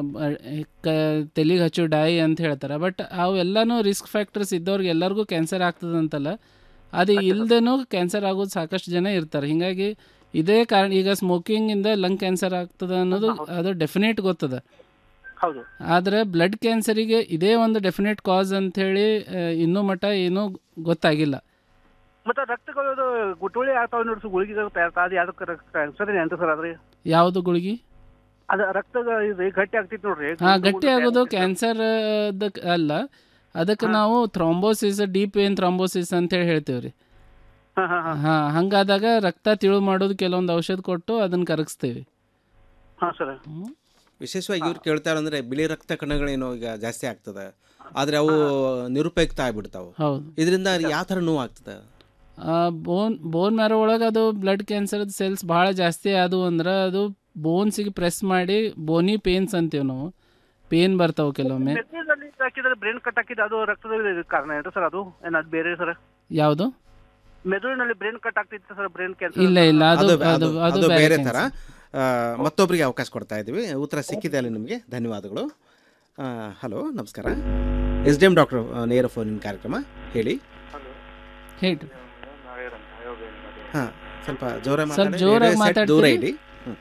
ಕ ತಲೆಗೆ ಹಚ್ಚೋ ಡೈ ಅಂತ ಹೇಳ್ತಾರೆ ಬಟ್ ಅವೆಲ್ಲನೂ ರಿಸ್ಕ್ ಫ್ಯಾಕ್ಟರ್ಸ್ ಇದ್ದವ್ರಿಗೆ ಎಲ್ಲರಿಗೂ ಕ್ಯಾನ್ಸರ್ ಆಗ್ತದಂತಲ್ಲ ಅದು ಇಲ್ದೇನೂ ಕ್ಯಾನ್ಸರ್ ಆಗೋದು ಸಾಕಷ್ಟು ಜನ ಇರ್ತಾರೆ ಹೀಗಾಗಿ ಇದೇ ಕಾರಣ ಈಗ ಸ್ಮೋಕಿಂಗಿಂದ ಲಂಗ್ ಕ್ಯಾನ್ಸರ್ ಆಗ್ತದೆ ಅನ್ನೋದು ಅದು ಡೆಫಿನೇಟ್ ಗೊತ್ತದ ಹೌದು ಆದರೆ ಬ್ಲಡ್ ಕ್ಯಾನ್ಸರಿಗೆ ಇದೇ ಒಂದು ಡೆಫಿನೆಟ್ ಕಾಸ್ ಅಂಥೇಳಿ ಇನ್ನೂ ಮಟ್ಟ ಏನೂ ಗೊತ್ತಾಗಿಲ್ಲ ಮತ್ತೆ ರಕ್ತಗಳು ಗುಟ್ಟುಳಿ ಆಗ್ತಾವ ನೋಡಿ ಗುಳಿಗೆ ತಯಾರ್ತಾ ಅದು ಯಾವ್ದಕ್ಕೆ ಕ್ಯಾನ್ಸರ್ ಅಂತ ಸರ್ ಅದ್ರಿ ಯಾವುದು ಗುಳಿಗೆ ಅದ ರಕ್ತ ಇದು ಗಟ್ಟಿ ಆಗ್ತೈತಿ ನೋಡ್ರಿ ಹಾಂ ಗಟ್ಟಿ ಆಗೋದು ಕ್ಯಾನ್ಸರ್ ಅಲ್ಲ ಅದಕ್ಕೆ ನಾವು ಥ್ರಾಂಬೋಸಿಸ್ ಡೀಪ್ ವೇನ್ ಥ್ರಾಂಬೋಸಿಸ್ ಅಂತೇಳಿ ಹೇಳ್ತೀವಿ ರೀ ಹಾ ಹಾ ಹಾ ಹಾಂ ಹಂಗಾದಾಗ ರಕ್ತ ತಿಳು ಮಾಡೋದು ಕೆಲವೊಂದು ಔಷಧ ಕೊಟ್ಟು ಅದನ್ನು ಕರಗಿಸ್ತೀವಿ ಹಾ ಸರ್ ವಿಶೇಷವಾಗಿ ಇವ್ರು ಕೇಳ್ತಾರೆ ಅಂದ್ರೆ ಬಿಳಿ ರಕ್ತ ಕಣಗಳೇನೋ ಈಗ ಜಾಸ್ತಿ ಆಗ್ತದೆ ಆದ್ರೆ ಅವು ನಿರುಪಯುಕ್ತ ಆಗ್ಬಿಡ್ತಾವೆ ಹೌದು ಇದರಿಂದ ಯಾವ ಥರ ನೋವು ಆಗ್ತದೆ ಬೋನ್ ಬೋನ್ ಮ್ಯಾರೋ ಒಳಗೆ ಅದು ಬ್ಲಡ್ ಕ್ಯಾನ್ಸರ್ದ ಸೆಲ್ಸ್ ಭಾಳ ಜಾಸ್ತಿ ಆದವು ಅಂದ್ರೆ ಅದು ಬೋನ್ಸಿಗೆ ಪ್ರೆಸ್ ಮಾಡಿ ಬೋನಿ ಪೇನ್ಸ್ ಅಂತೀವಿ ನಾವು ಪೇನ್ ಬರ್ತಾವೆ ಕೆಲವೊಮ್ಮೆ ಮೆದುಳಿನಲ್ಲಿ ಹಾಕಿದ್ರೆ ಬ್ರೈನ್ ಕಟ್ ಹಾಕಿದ್ರೆ ಅದು ರಕ್ತದ ಇದು ಕಾರಣ ಏನು ಸರ್ ಅದು ಏನಾದ್ರು ಬೇರೆ ಸರ್ ಯಾವುದು ಮೆದುಳಿನಲ್ಲಿ ಬ್ರೈನ್ ಕಟ್ ಆಗ್ತಿತ್ತು ಸರ್ ಬ್ರೈನ್ ಕ್ಯಾನ್ಸರ್ ಇಲ್ಲ ಇಲ್ಲ ಅದು ಅದು ಅದು ಅದು- ಅದು ಅದು ಬೇರೆ cancer. ಥರ ಆ, ಮತ್ತೊಬ್ಬರಿಗೆ ಅವಕಾಶ ಕೊಡ್ತಾ ಇದ್ದೀವಿ ಉತ್ತರ ಸಿಕ್ಕಿದೆ ಅಲ್ಲಿ ನಿಮಗೆ ಧನ್ಯವಾದಗಳು ಹಲೋ ನಮಸ್ಕಾರ ಎಸ್ ಡಿ ಎಂ ಡಾಕ್ಟರ್ ನೇರ ಫೋನಿನ ಕಾರ್ಯಕ್ರಮ ಹೇಳಿ ಹೇಳಿ ಹಾಂ ಸ್ವಲ್ಪ ಜೋರಾಗಿ ಸ್ವಲ್ಪ ಮಾತಾಡಿ ಜೋರಾಗಿ ರೇಡಿಯೋ ಸೆಟ್ ದೂರ ಮಾತಾಡ್ತೀರಿ? ಇಡಿ ಹ್ಮ್.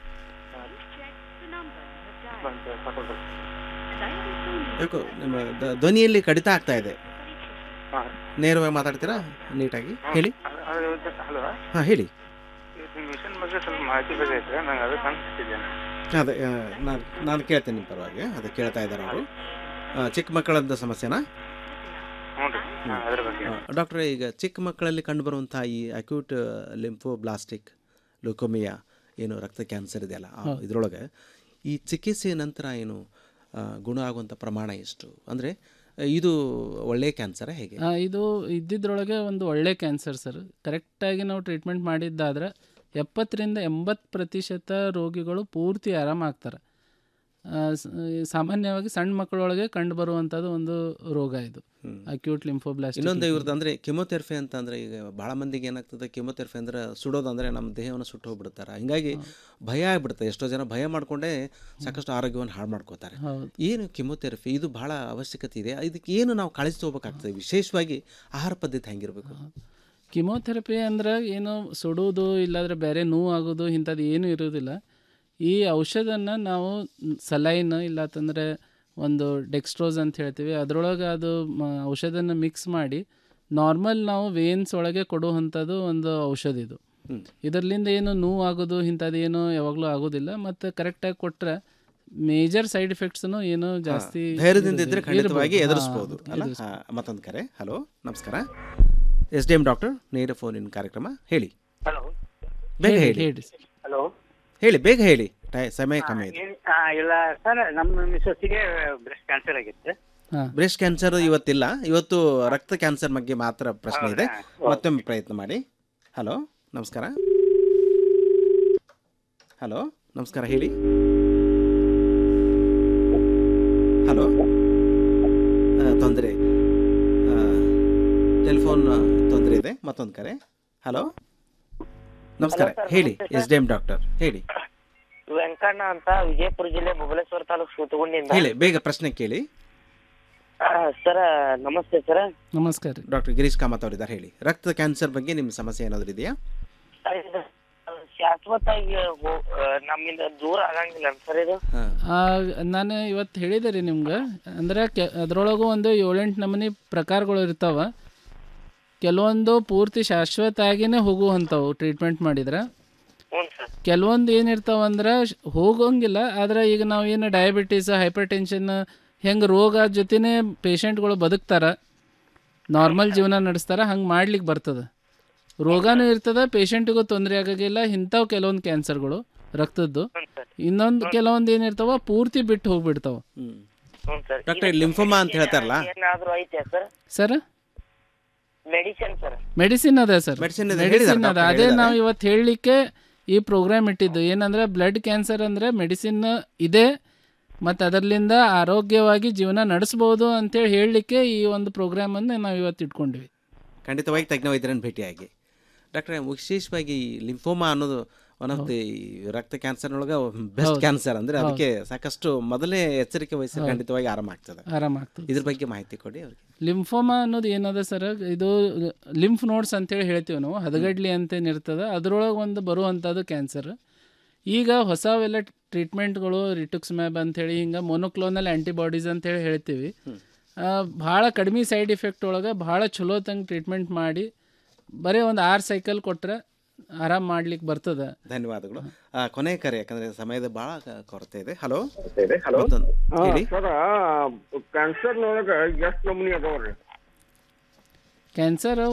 ಯಾಕೋ ನಿಮ್ಮ ದ- ಧ್ವನಿಯಲ್ಲಿ ಕಡಿತ ಆಗ್ತಾ ಇದೆ ನೇರವಾಗಿ ಮಾತಾಡ್ತೀರಾ ನೀಟಾಗಿ ಹೇಳಿ ಹಲೋ ಹಾಂ ಹೇಳಿ ಮಿಷನ್ ಬಗ್ಗೆ ಸ್ವಲ್ಪ ಮಾಹಿತಿ ಬೇಕಾಗಿತ್ತು ನಂಗೆ ಅದಕ್ಕೆ ಅಂತ ಹಚ್ಚಿದ್ದೇನೆ ಅದೇ ನಾನು ನಾನು ಕೇಳ್ತೇನೆ ನಿಮ್ಮ ಪರವಾಗಿ ಅದೇ ಕೇಳ್ತಾ ಇದ್ದಾರೆ ಅವರು ಚಿಕ್ಕ ಮಕ್ಕಳದ್ದು ಸಮಸ್ಯೆನಾ ಹ್ಞೂ ರೀ ಹಾಂ ಅದ್ರ ಬಗ್ಗೆ ಡಾಕ್ಟ್ರೆ ಈಗ ಚಿಕ್ಕ ಮಕ್ಕಳಲ್ಲಿ ಕಂಡುಬರುವಂಥ ಈ ಅಕ್ಯೂಟ್ ಲಿಂಫೋಬ್ಲಾಸ್ಟಿಕ್ ಲುಕೋಮಿಯಾ ಏನು ರಕ್ತ ಕ್ಯಾನ್ಸರ್ ಇದೆಯಲ್ಲ ಆ ಹೌದು. ಇದರೊಳಗೆ ಈ ಚಿಕಿತ್ಸೆ ನಂತರ ಏನು ಆ, ಗುಣ ಆಗುವಂಥ ಪ್ರಮಾಣ ಎಷ್ಟು ಅಂದರೆ ಇದು ಒಳ್ಳೆಯ ಕ್ಯಾನ್ಸರ ಹೇಗೆ ಆ, ಇದು ಇದ್ದಿದ್ರೊಳಗೆ ಒಂದು ಒಳ್ಳೆ ಕ್ಯಾನ್ಸರ್ ಸರ್ ಕರೆಕ್ಟಾಗಿ ನಾವು ಟ್ರೀಟ್ಮೆಂಟ್ ಮಾಡಿದ್ದಾದ್ರೆ ಎಪ್ಪತ್ತರಿಂದ ಎಂಬತ್ತು ಪ್ರತಿಶತ ರೋಗಿಗಳು ಪೂರ್ತಿ ಆರಾಮಾಗ್ತಾರೆ ಆ, ಸ- ಸಾಮಾನ್ಯವಾಗಿ ಸಣ್ಣ ಮಕ್ಕಳೊಳಗೆ ಕಂಡುಬರುವಂಥದ್ದು ಒಂದು ರೋಗ ಇದು ಅಕ್ಯೂಟ್ ಲಿಂಫೋಬ್ಲಾಸ್ಟಿಕ್ ಇನ್ನೊಂದು ಇವ್ರದ್ದು ಅಂದರೆ ಕೆಮೊಥೆರಪಿ ಅಂತ ಅಂದರೆ ಈಗ ಭಾಳ ಮಂದಿಗೆ ಏನಾಗ್ತದೆ ಕೆಮೊಥೆರಪಿ ಅಂದರೆ ಸುಡೋದಂದರೆ ನಮ್ಮ ದೇಹವನ್ನು ಸುಟ್ಟು ಹೋಗ್ಬಿಡ್ತಾರೆ ಹಿಂಗಾಗಿ ಭಯ ಆಗ್ಬಿಡುತ್ತೆ ಎಷ್ಟೋ ಜನ ಭಯ ಮಾಡಿಕೊಂಡೇ ಸಾಕಷ್ಟು ಆರೋಗ್ಯವನ್ನು ಹಾಳು ಮಾಡ್ಕೋತಾರೆ ಹೌದು. ಏನು ಕೆಮೊಥೆರಪಿ ಇದು ಭಾಳ ಅವಶ್ಯಕತೆ ಇದೆ ಇದಕ್ಕೆ ಏನು ನಾವು ಕಾಳಜಿ ತೊಗೋಬೇಕಾಗ್ತದೆ ವಿಶೇಷವಾಗಿ ಆಹಾರ ಪದ್ಧತಿ ಹೆಂಗಿರಬೇಕು ಕಿಮೋಥೆರಪಿ ಅಂದ್ರೆ ಏನು ಸುಡೋದು ಇಲ್ಲಾಂದ್ರೆ ಬೇರೆ ನೋವು ಆಗೋದು ಇಂಥದ್ದು ಏನೂ ಇರೋದಿಲ್ಲ ಈ ಔಷಧನ ನಾವು ಸಲೈನ್ ಇಲ್ಲಾತಂದರೆ ಒಂದು ಡೆಕ್ಸ್ಟ್ರೋಸ್ ಅಂತ ಹೇಳ್ತೀವಿ ಅದರೊಳಗೆ ಅದು ಮ- ಔಷಧನ ಮಿಕ್ಸ್ ಮಾಡಿ ನಾರ್ಮಲ್ ನಾವು ವೇನ್ಸ್ ಒಳಗೆ ಕೊಡುವಂಥದ್ದು ಒಂದು ಔಷಧ ಇದು ಇದರಿಂದ ಏನು ನೋವು ಆಗೋದು ಇಂಥದ್ದು ಏನು ಯಾವಾಗಲೂ ಆಗೋದಿಲ್ಲ ಮತ್ತು ಕರೆಕ್ಟಾಗಿ ಕೊಟ್ಟರೆ ಮೇಜರ್ ಸೈಡ್ ಎಫೆಕ್ಟ್ಸ್ನು ಏನು ಜಾಸ್ತಿ ಧೈರ್ಯದಿಂದ ಇದ್ದರೆ ಇರೋದಿಲ್ಲ. ಖಂಡಿತವಾಗಿ ಇರ್ಬೋದು. ಎದುರಿಸ್ಬೋದು ಹಾ, ಅಲ್ಲ ಎದುರಿಸ್ಬೋದು. ಹಾ, ಮತ್ತೊಂದು ಕರೆ ಹಲೋ ನಮಸ್ಕಾರ ಎಸ್ ಡಿ ಎಂ ಡಾಕ್ಟರ್ ನೇರ ಫೋನಿನ ಕಾರ್ಯಕ್ರಮ ಹೇಳಿ ಹಲೋ ಬೇಗ ಹೇಳಿ, ಹೇಳಿ ಹೇಳಿ. ಹಲೋ ಹೇಳಿ ಬೇಗ ಹೇಳಿ ಟೈ- ಸಮಯ ಕಮ್ಮಿ ಇದೆ ಇಲ್ಲ ಸರ್ ನಮ್ಮ ಮಿಸ್ಸಸ್ಸಿಗೆ ಬ್ರೆಸ್ಟ್ ಕ್ಯಾನ್ಸರ್ ಆಗಿತ್ತು ಬ್ರೆಸ್ಟ್ ಕ್ಯಾನ್ಸರ್ ಇವತ್ತಿಲ್ಲ ಇವತ್ತು ರಕ್ತ ಕ್ಯಾನ್ಸರ್ ಬಗ್ಗೆ ಮಾತ್ರ ಪ್ರಶ್ನೆ ಇದೆ ಮತ್ತೊಮ್ಮೆ ಪ್ರಯತ್ನ ಮಾಡಿ ಹಲೋ ನಮಸ್ಕಾರ ಹಲೋ ನಮಸ್ಕಾರ ಹೇಳಿ ಹಲೋ ತೊಂದರೆ ಟೆಲಿಫೋನ್ ತೊಂದರೆ ಇದೆ ಮತ್ತೊಂದು ಕರೆ ಹಲೋ ನಮಸ್ಕಾರ Hello, sir. ಹೇಳಿ ನಮಸ್ತೆ, ಎಸ್ ಡಿ ಎಂ ಡಾಕ್ಟರ್ ಹೇಳಿ ವೆಂಕಣ್ಣ ಅಂತ ವಿಜಯಪುರ ಜಿಲ್ಲೆ ಬಬಲೇಶ್ವರ ತಾಲೂಕು ಸೂತಗುಂಡಿಯಿಂದ ಹೇಳಿ ಬೇಗ ಪ್ರಶ್ನೆ ಕೇಳಿ ಸರ್ ನಮಸ್ತೆ ಸರ್ ನಮಸ್ಕಾರ ರೀ ಡಾಕ್ಟರ್ ಗಿರೀಶ್ ಕಾಮತ್ ಅವರಿದ್ದಾರೆ ಹೇಳಿ ರಕ್ತ ಕ್ಯಾನ್ಸರ್ ಬಗ್ಗೆ ನಿಮ್ಮ ಸಮಸ್ಯೆ ಏನಾದರೂ ಇದೆಯಾ ಶಾಶ್ವತವಾಗಿ ಹೋ- ಆ, ನಮ್ಮಿಂದ ದೂರ ಆಗಂಗಿಲ್ಲ ಸರ್ ಇದು ಆ, ನಾನು ಇವತ್ತು ಹೇಳಿದೆ ರೀ ನಿಮ್ಗೆ ಅಂದ್ರೆ ಕೆ ಅದರೊಳಗೂ ಒಂದು ಏಳೆಂಟು ನಮೂನಿ ಪ್ರಕಾರಗಳು ಇರ್ತಾವ ಕೆಲವೊಂದು ಪೂರ್ತಿ ಶಾಶ್ವತ ಆಗಿನೇ ಹೋಗುವಂಥವು ಟ್ರೀಟ್ಮೆಂಟ್ ಮಾಡಿದ್ರೆ ಕೆಲವೊಂದು ಏನಿರ್ತಾವ ಅಂದ್ರೆ ಶ್- ಹೋಗೋಂಗಿಲ್ಲ ಆದ್ರೆ ಈಗ ನಾವು ಏನು ಡಯಾಬಿಟೀಸ್ ಹೈಪರ್ ಟೆನ್ಷನ್ ಹೆಂಗೆ ರೋಗ ಜೊತೆನೇ ಪೇಷಂಟ್ಗಳು ಬದುಕ್ತಾರೆ ನಾರ್ಮಲ್ ಜೀವನ ನಡೆಸ್ತಾರೆ ಹಂಗೆ ಮಾಡ್ಲಿಕ್ಕೆ ಬರ್ತದೆ ರೋಗನೂ ಇರ್ತದೆ ಪೇಷಂಟಿಗೂ ತೊಂದರೆ ಆಗೋಂಗಿಲ್ಲ ಇಂಥವು ಕೆಲವೊಂದು ಕ್ಯಾನ್ಸರ್ಗಳು ರಕ್ತದ್ದು ಇನ್ನೊಂದು ಕೆಲವೊಂದು ಏನಿರ್ತಾವ ಪೂರ್ತಿ ಬಿಟ್ಟು ಹೋಗ್ಬಿಡ್ತಾವ ಹ್ಞೂ ಸರ್ ಡಾಕ್ಟರ್ ಲಿಂಫೋಮಾ ಅಂತ ಹೇಳ್ತಾರಲ್ಲ ಏನಾದ್ರು ಐತೆ sir sir medicine sir medicine ಅದ ಸರ್ Medicine ಇದೆ, ಮೆಡಿಸಿನ್ ಹೇಳಿದ್ದಾರೆ, ಅದ doctor ಅದೇ ಹೇಳಿದ್ದಾರೆ. ನಾವು ಇವತ್ತು ಹೇಳಲಿಕ್ಕೆ ಈ ಪ್ರೋಗ್ರಾಮ್ ಇಟ್ಟಿದ್ದು ಏನಂದ್ರೆ ಬ್ಲಡ್ ಕ್ಯಾನ್ಸರ್ ಅಂದ್ರೆ ಮೆಡಿಸಿನ್ ಇದೆ ಮತ್ತು ಅದರಲ್ಲಿಂದ ಆರೋಗ್ಯವಾಗಿ ಜೀವನ ನಡೆಸ್ಬೋದು ಅಂತೇಳಿ ಹೇಳಲಿಕ್ಕೆ ಈ ಒಂದು ಪ್ರೋಗ್ರಾಮನ್ನು ನಾವು ಇವತ್ತು ಇಟ್ಕೊಂಡಿವಿ ಖಂಡಿತವಾಗಿ ತಜ್ಞ ವೈದ್ಯರನ್ನು ಭೇಟಿಯಾಗಿ ಡಾಕ್ಟ್ರೆ ವಿಶೇಷವಾಗಿ ಲಿಂಫೋಮಾ ಅನ್ನೋದು ಒನ್ ಆಫ್ ದಿ ರಕ್ತ ಕ್ಯಾನ್ಸರ್ನೊಳಗೆ ಬೆಸ್ಟ್ ಹೌದು. ಕ್ಯಾನ್ಸರ್ ಅಂದರೆ ಹೌದು. ಅದಕ್ಕೆ ಸಾಕಷ್ಟು ಮೊದಲೇ ಎಚ್ಚರಿಕೆ ವಹಿಸಿ ಹೌದು. ಖಂಡಿತವಾಗಿ ಆರಾಮಾಗ್ತದೆ ಆರಾಮಾಗ್ತದೆ ಇದ್ರ ಬಗ್ಗೆ ಮಾಹಿತಿ ಕೊಡಿ ಅವ್ರಿಗೆ ಲಿಂಫೋಮಾ ಅನ್ನೋದು ಏನದ ಸರ್ ಇದು ಲಿಂಫ್ ನೋಡ್ಸ್ ಅಂತೇಳಿ ಹೇಳ್ತೀವಿ ನಾವು ಹದಗಡ್ಲಿ ಅಂತೇನಿರ್ತದೆ ಅದರೊಳಗೆ ಒಂದು ಬರುವಂಥದ್ದು ಕ್ಯಾನ್ಸರ್ ಈಗ ಹೊಸವೆಲ್ಲ ಟ್ರೀಟ್ಮೆಂಟ್ಗಳು ರಿಟುಕ್ಸ್ಮ್ಯಾಬ್ ಅಂತೇಳಿ ಹಿಂಗೆ ಮೊನೋಕ್ಲೋನಲ್ ಆ್ಯಂಟಿಬಾಡೀಸ್ ಅಂತೇಳಿ ಹೇಳ್ತೀವಿ ಭಾಳ ಕಡಿಮೆ ಸೈಡ್ ಇಫೆಕ್ಟ್ ಒಳಗೆ ಭಾಳ ಚಲೋ ತಂಗೆ ಟ್ರೀಟ್ಮೆಂಟ್ ಮಾಡಿ ಬರೀ ಒಂದು ಆರು ಸೈಕಲ್ ಕೊಟ್ಟರೆ ಆರಾಮ್ ಮಾಡ್ಲಿಕ್ಕೆ ಬರ್ತದೆ ಧನ್ಯವಾದಗಳು ಆ, ಕೊನೆ ಕರೆ ಯಾಕಂದ್ರೆ ಸಮಯದ ಬಹಳ ಕ- ಕೊರತೆ ಇದೆ ಹಲೋ ಹಲೋ ಮತ್ತೊಂದು ಹೇಳಿ ಸರ್ ಕ್ಯಾನ್ಸರ್ನೊಳಗೆ ಎಷ್ಟು ನಮೂನಿ ಅದಾವ್ರಿ ಕ್ಯಾನ್ಸರ್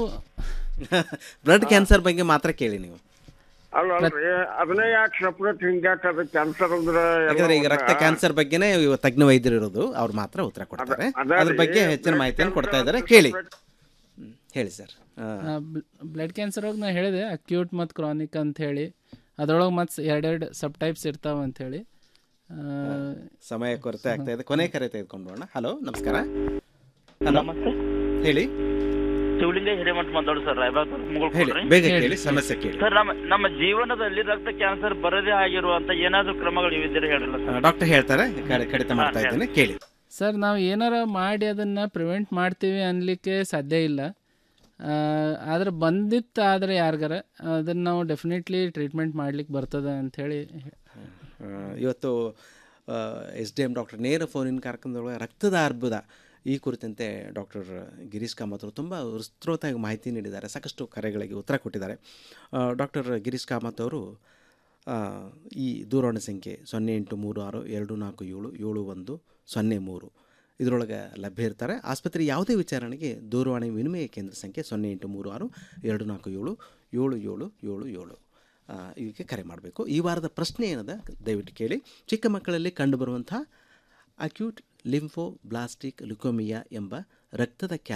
ಬ್ಲಡ್ ಕ್ಯಾನ್ಸರ್ ಬಗ್ಗೆ ಮಾತ್ರ ಕೇಳಿ ನೀವು ಅಲ್ಲ ಅಲ್ರಿ ಅದನ್ನೇ ಯಾಕೆ ಸಪ್ರೇಟ್ ಹಿಂಗ್ಯಾಕೆ ಅದು ಕ್ಯಾನ್ಸರ್ ಅಂದ್ರೆ ಎಲ್ಲ ಯಾಕಂದ್ರೆ ಈಗ ಒಂದ- ರಕ್ತ ಕ್ಯಾನ್ಸರ್ ಬಗ್ಗೆನೇ ಇವ ತಜ್ಞ ವೈದ್ಯರು ಇರೋದು ಅವ್ರು ಮಾತ್ರ ಉತ್ತರ ಕೊಡ್ತಾರೆ ಅದ ಅದ್ರ ರೀ, ಬಗ್ಗೆ ಹೆಚ್ಚಿನ blood ಮಾಹಿತಿಯನ್ನು cancer ಕೊಡ್ತಾ ಇದ್ದಾರೆ ಅಂದ್ರೆ ಕೇಳಿ separate- ಹ್ಮ್, ಹೇಳಿ ಸರ್ ಬ್ಲಡ್ ಕ್ಯಾನ್ಸರ್ ಒಳಗೆ ನಾನು ಹೇಳಿದೆ ಅಕ್ಯೂಟ್ ಮತ್ತು ಕ್ರಾನಿಕ್ ಅಂತ ಹೇಳಿ ಅದರೊಳಗೆ ಮತ್ತು ಎರಡೆರಡು ಸಬ್ ಟೈಪ್ಸ್ ಇರ್ತಾವೆ ಅಂಥೇಳಿ ಸಮಯ ಕೊರತೆ ಆಗ್ತಾ ಇದೆ ಕೊನೆ ಕರೆ ತೆಗೆದುಕೊಂಡು ಹಲೋ ನಮಸ್ಕಾರ ಹಲೋ ಹೇಳಿ ಶಿವಲಿಂಗ ಹಿರೇಮಠ ಮಾತಾಡು ಸರ್ ರಾಯಬಾಗ್ ಹೇಳಿ ಬೇಗ ಕೇಳಿ ಸಮಸ್ಯೆ ಕೇಳಿ ಸರ್ ನಮ್ಮ ನಮ್ಮ ಜೀವನದಲ್ಲಿ ರಕ್ತ ಕ್ಯಾನ್ಸರ್ ಬರದೇ ಆಗಿರುವಂತ ಏನಾದ್ರೂ ಕ್ರಮಗಳು ಇವಿದ್ರೆ ಹೇಳಿಲ್ಲ ಸರ್ ಡಾಕ್ಟರ್ ಹೇಳ್ತಾರೆ ಕಡೆ- ಕಡಿತ ಮಾಡ್ತಾ ಇದ್ದೇನೆ ಕೇಳಿ ಸರ್ ನಾವು ಏನಾರ ಮಾಡಿ ಅದನ್ನು ಪ್ರಿವೆಂಟ್ ಮಾಡ್ತೀವಿ ಅನ್ಲಿಕ್ಕೆ ಸಾಧ್ಯ ಇಲ್ಲ ಆದರೆ ಬಂದಿತ್ತು ಆದರೆ ಯಾರಿಗಾರ ಅದನ್ನು ನಾವು ಡೆಫಿನೆಟ್ಲಿ ಟ್ರೀಟ್ಮೆಂಟ್ ಮಾಡ್ಲಿಕ್ಕೆ ಬರ್ತದೆ ಅಂಥೇಳಿ ಆ, ಇವತ್ತು ಎಸ್ ಡಿ ಎಮ್ ಡಾಕ್ಟರ್ ನೇರ ಫೋನಿನ ಕಾರ್ಯಕ್ರಮದೊಳಗೆ ರಕ್ತದ ಅರ್ಬುದ ಈ ಕುರಿತಂತೆ ಡಾಕ್ಟರ್ ಗಿರೀಶ್ ಕಾಮತ್ ಅವರು ತುಂಬ ವಿಸ್ತೃತವಾಗಿ ಮಾಹಿತಿ ನೀಡಿದ್ದಾರೆ ಸಾಕಷ್ಟು ಕರೆಗಳಿಗೆ ಉತ್ತರ ಕೊಟ್ಟಿದ್ದಾರೆ ಡಾಕ್ಟರ್ ಗಿರೀಶ್ ಕಾಮತ್ ಅವರು ಆ, ಈ ದೂರವಾಣಿ ಸಂಖ್ಯೆ ಸೊನ್ನೆ ಎಂಟು ಮೂರು ಆರು ಎರಡು ನಾಲ್ಕು ಏಳು ಏಳು ಒಂದು ಸೊನ್ನೆ ಮೂರು ಇದರೊಳಗೆ ಲಭ್ಯ ಇರ್ತಾರೆ ಆಸ್ಪತ್ರೆ ಯಾವುದೇ ವಿಚಾರಣೆಗೆ ದೂರವಾಣಿ ವಿನಿಮಯ ಕೇಂದ್ರ ಸಂಖ್ಯೆ ಸೊನ್ನೆ ಎಂಟು ಮೂರು ಆರು ಎರಡು ನಾಲ್ಕು ಏಳು ಏಳು ಏಳು ಏಳು ಏಳು ಆ, ಇದಕ್ಕೆ ಕರೆ ಮಾಡಬೇಕು ಈ ವಾರದ ಪ್ರಶ್ನೆ ಏನದ ದಯವಿಟ್ಟು ಕೇಳಿ ಚಿಕ್ಕ ಮಕ್ಕಳಲ್ಲಿ ಕಂಡುಬರುವಂಥ ಅಕ್ಯೂಟ್ ಲಿಂಫೋ ಬ್ಲಾಸ್ಟಿಕ್ ಲುಕೋಮಿಯಾ ಎಂಬ ರಕ್ತದ ಕ್ಯಾ